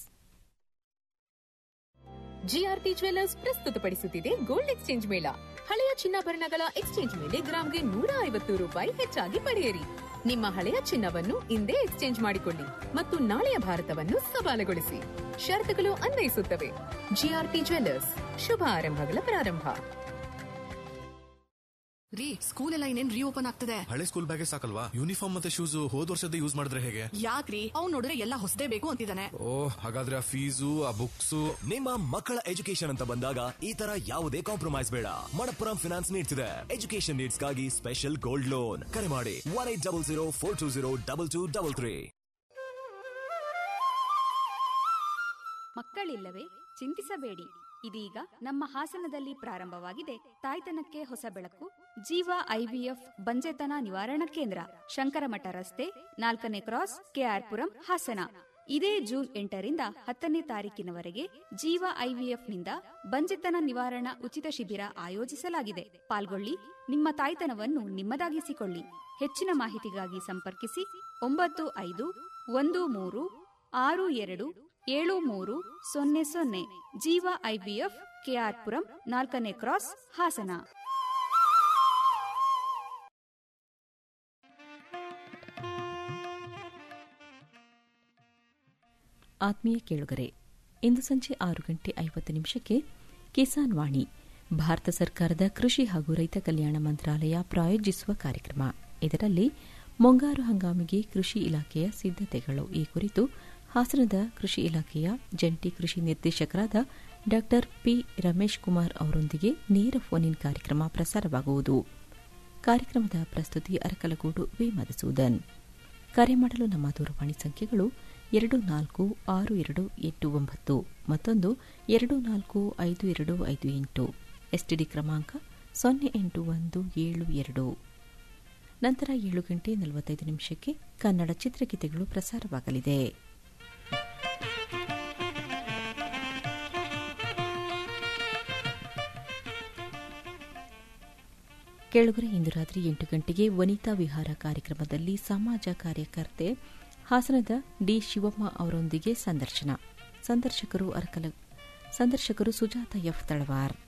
ಜಿಆರ್ಪಿ ಜ್ವೆಲ್ಲರ್ಸ್ ಪ್ರಸ್ತುತಪಡಿಸುತ್ತಿದೆ ಗೋಲ್ಡ್ ಎಕ್ಸ್ಚೇಂಜ್ ಮೇಳ ಹಳೆಯ ಚಿನ್ನಾಭರಣಗಳ ಎಕ್ಸ್ಚೇಂಜ್ ಮೇಲೆ ಗ್ರಾಂಗೆ ನೂರ ಐವತ್ತು ರೂಪಾಯಿ ಹೆಚ್ಚಾಗಿ ಪಡೆಯಿರಿ ನಿಮ್ಮ ಹಳೆಯ ಚಿನ್ನವನ್ನು ಇಂದೇ ಎಕ್ಸ್ಚೇಂಜ್ ಮಾಡಿಕೊಳ್ಳಿ ಮತ್ತು ನಾಳೆಯ ಭಾರತವನ್ನು ಸವಾಲುಗೊಳಿಸಿ ಷರತ್ತುಗಳು ಅನ್ವಯಿಸುತ್ತವೆ ಜಿಆರ್ಪಿ ಜ್ವೆಲ್ಲರ್ಸ್ ಶುಭ ಆರಂಭಗಳ ಪ್ರಾರಂಭ
ರೀ ಸ್ಕೂಲ್ ಎಲ್ಲ ಇನ್ನೇನ್ ರೀಓಪನ್ ಆಗ್ತದೆ
ಹಳೆ ಸ್ಕೂಲ್ ಬ್ಯಾಗೆ ಸಾಕಲ್ವಾ ಯೂನಿಫಾರ್ಮ್ ಮತ್ತೆ ಶೂಸ್ ಹೋದ್ ವರ್ಷದ ಯೂಸ್ ಮಾಡಿದ್ರೆ ಹೇಗೆ
ಯಾಕ್ರಿ ಅವ್ನ್ ನೋಡಿದ್ರೆ ಎಲ್ಲ ಹೊಸದೇ ಬೇಕು ಅಂತಿದ್ದಾನೆ
ಓ ಹಾಗಾದ್ರೆ ಆ ಫೀಸು ಆ ಬುಕ್ಸು
ನಿಮ್ಮ ಮಕ್ಕಳ ಎಜುಕೇಶನ್ ಅಂತ ಬಂದಾಗ ಈ ತರ ಯಾವುದೇ ಕಾಂಪ್ರಮೈಸ್ ಬೇಡ ಮಣಪ್ಪುರಂ ಫಿನಾನ್ಸ್ ನೀಡ್ತಿದೆ ಎಜುಕೇಶನ್ ನೀಡ್ಸ್ಗಾಗಿ ಸ್ಪೆಷಲ್ ಗೋಲ್ಡ್ ಲೋನ್ ಕರೆ ಮಾಡಿ one eight double zero four two zero double two double three
ಮಕ್ಕಳಿಲ್ಲವೇ ಚಿಂತಿಸಬೇಡಿ ಇದೀಗ ನಮ್ಮ ಹಾಸನದಲ್ಲಿ ಪ್ರಾರಂಭವಾಗಿದೆ ತಾಯ್ತನಕ್ಕೆ ಹೊಸ ಬೆಳಕು ಜೀವ ಐವಿಎಫ್ ಬಂಜೆತನ ನಿವಾರಣಾ ಕೇಂದ್ರ ಶಂಕರಮಠ ರಸ್ತೆ ನಾಲ್ಕನೇ ಕ್ರಾಸ್ ಕೆಆರ್ಪುರಂ ಹಾಸನ ಇದೇ ಜೂನ್ ಎಂಟರಿಂದ ಹತ್ತನೇ ತಾರೀಕಿನವರೆಗೆ ಜೀವ ಐವಿಎಫ್ನಿಂದ ಬಂಜೆತನ ನಿವಾರಣಾ ಉಚಿತ ಶಿಬಿರ ಆಯೋಜಿಸಲಾಗಿದೆ ಪಾಲ್ಗೊಳ್ಳಿ ನಿಮ್ಮ ತಾಯ್ತನವನ್ನು ನಿಮ್ಮದಾಗಿಸಿಕೊಳ್ಳಿ ಹೆಚ್ಚಿನ ಮಾಹಿತಿಗಾಗಿ ಸಂಪರ್ಕಿಸಿ ಒಂಬತ್ತು ಐದು ಒಂದು ಮೂರು ಆರು ಎರಡು ಏಳು ಮೂರು ಸೊನ್ನೆ ಸೊನ್ನೆ ಜೀವ ಐಬಿಎಫ್ ಕೆಆರ್ಪುರಂ ನಾಲ್ಕನೇ ಕ್ರಾಸ್ ಹಾಸನ
ಆತ್ಮೀಯ ಕೇಳುಗರೆ ಇಂದು ಸಂಜೆ ಆರು ಗಂಟೆ ಐವತ್ತು ನಿಮಿಷಕ್ಕೆ ಕಿಸಾನ್ ವಾಣಿ ಭಾರತ ಸರ್ಕಾರದ ಕೃಷಿ ಹಾಗೂ ರೈತ ಕಲ್ಯಾಣ ಮಂತ್ರಾಲಯ ಪ್ರಾಯೋಜಿಸುವ ಕಾರ್ಯಕ್ರಮ ಇದರಲ್ಲಿ ಮುಂಗಾರು ಹಂಗಾಮಿಗೆ ಕೃಷಿ ಇಲಾಖೆಯ ಸಿದ್ದತೆಗಳು ಈ ಕುರಿತು ಹಾಸನದ ಕೃಷಿ ಇಲಾಖೆಯ ಜಂಟಿ ಕೃಷಿ ನಿರ್ದೇಶಕರಾದ ಡಾ ಪಿ ರಮೇಶ್ ಕುಮಾರ್ ಅವರೊಂದಿಗೆ ನೇರ ಫೋನ್ ಇನ್ ಕಾರ್ಯಕ್ರಮ ಪ್ರಸಾರವಾಗುವುದು ಕಾರ್ಯಕ್ರಮದ ಪ್ರಸ್ತುತಿ ಅರಕಲಗೂಡು ವಿ ಮಧುಸೂದನ್ ಕರೆ ಮಾಡಲು ನಮ್ಮ ದೂರವಾಣಿ ಸಂಖ್ಯೆಗಳು ಎರಡು ನಾಲ್ಕು ಆರು ಎರಡು ಎಂಟು ಒಂಬತ್ತು ಮತ್ತೊಂದು ಎರಡು ನಾಲ್ಕು ಐದು ಎರಡು ಐದು ಎಂಟು ಎಸ್ಟಿಡಿ ಕ್ರಮಾಂಕ ಸೊನ್ನೆ ಎಂಟು ಒಂದು ಏಳು ಎರಡು ನಂತರ ಏಳು ಗಂಟೆ ನಲವತ್ತೈದು ನಿಮಿಷಕ್ಕೆ ಕನ್ನಡ ಚಿತ್ರಗೀತೆಗಳು ಪ್ರಸಾರವಾಗಲಿದೆ ಕೇಳುಗರೆ ಇಂದು ರಾತ್ರಿ ಎಂಟು ಗಂಟೆಗೆ ವನಿತಾ ವಿಹಾರ ಕಾರ್ಯಕ್ರಮದಲ್ಲಿ ಸಮಾಜ ಕಾರ್ಯಕರ್ತೆ ಹಾಸನದ ಡಿ ಶಿವಮ್ಮ ಅವರೊಂದಿಗೆ ಸಂದರ್ಶನ ಸಂದರ್ಶಕರು ಅರಕಲ ಸಂದರ್ಶಕರು ಸುಜಾತ ಎಫ್ ತಳವಾರ್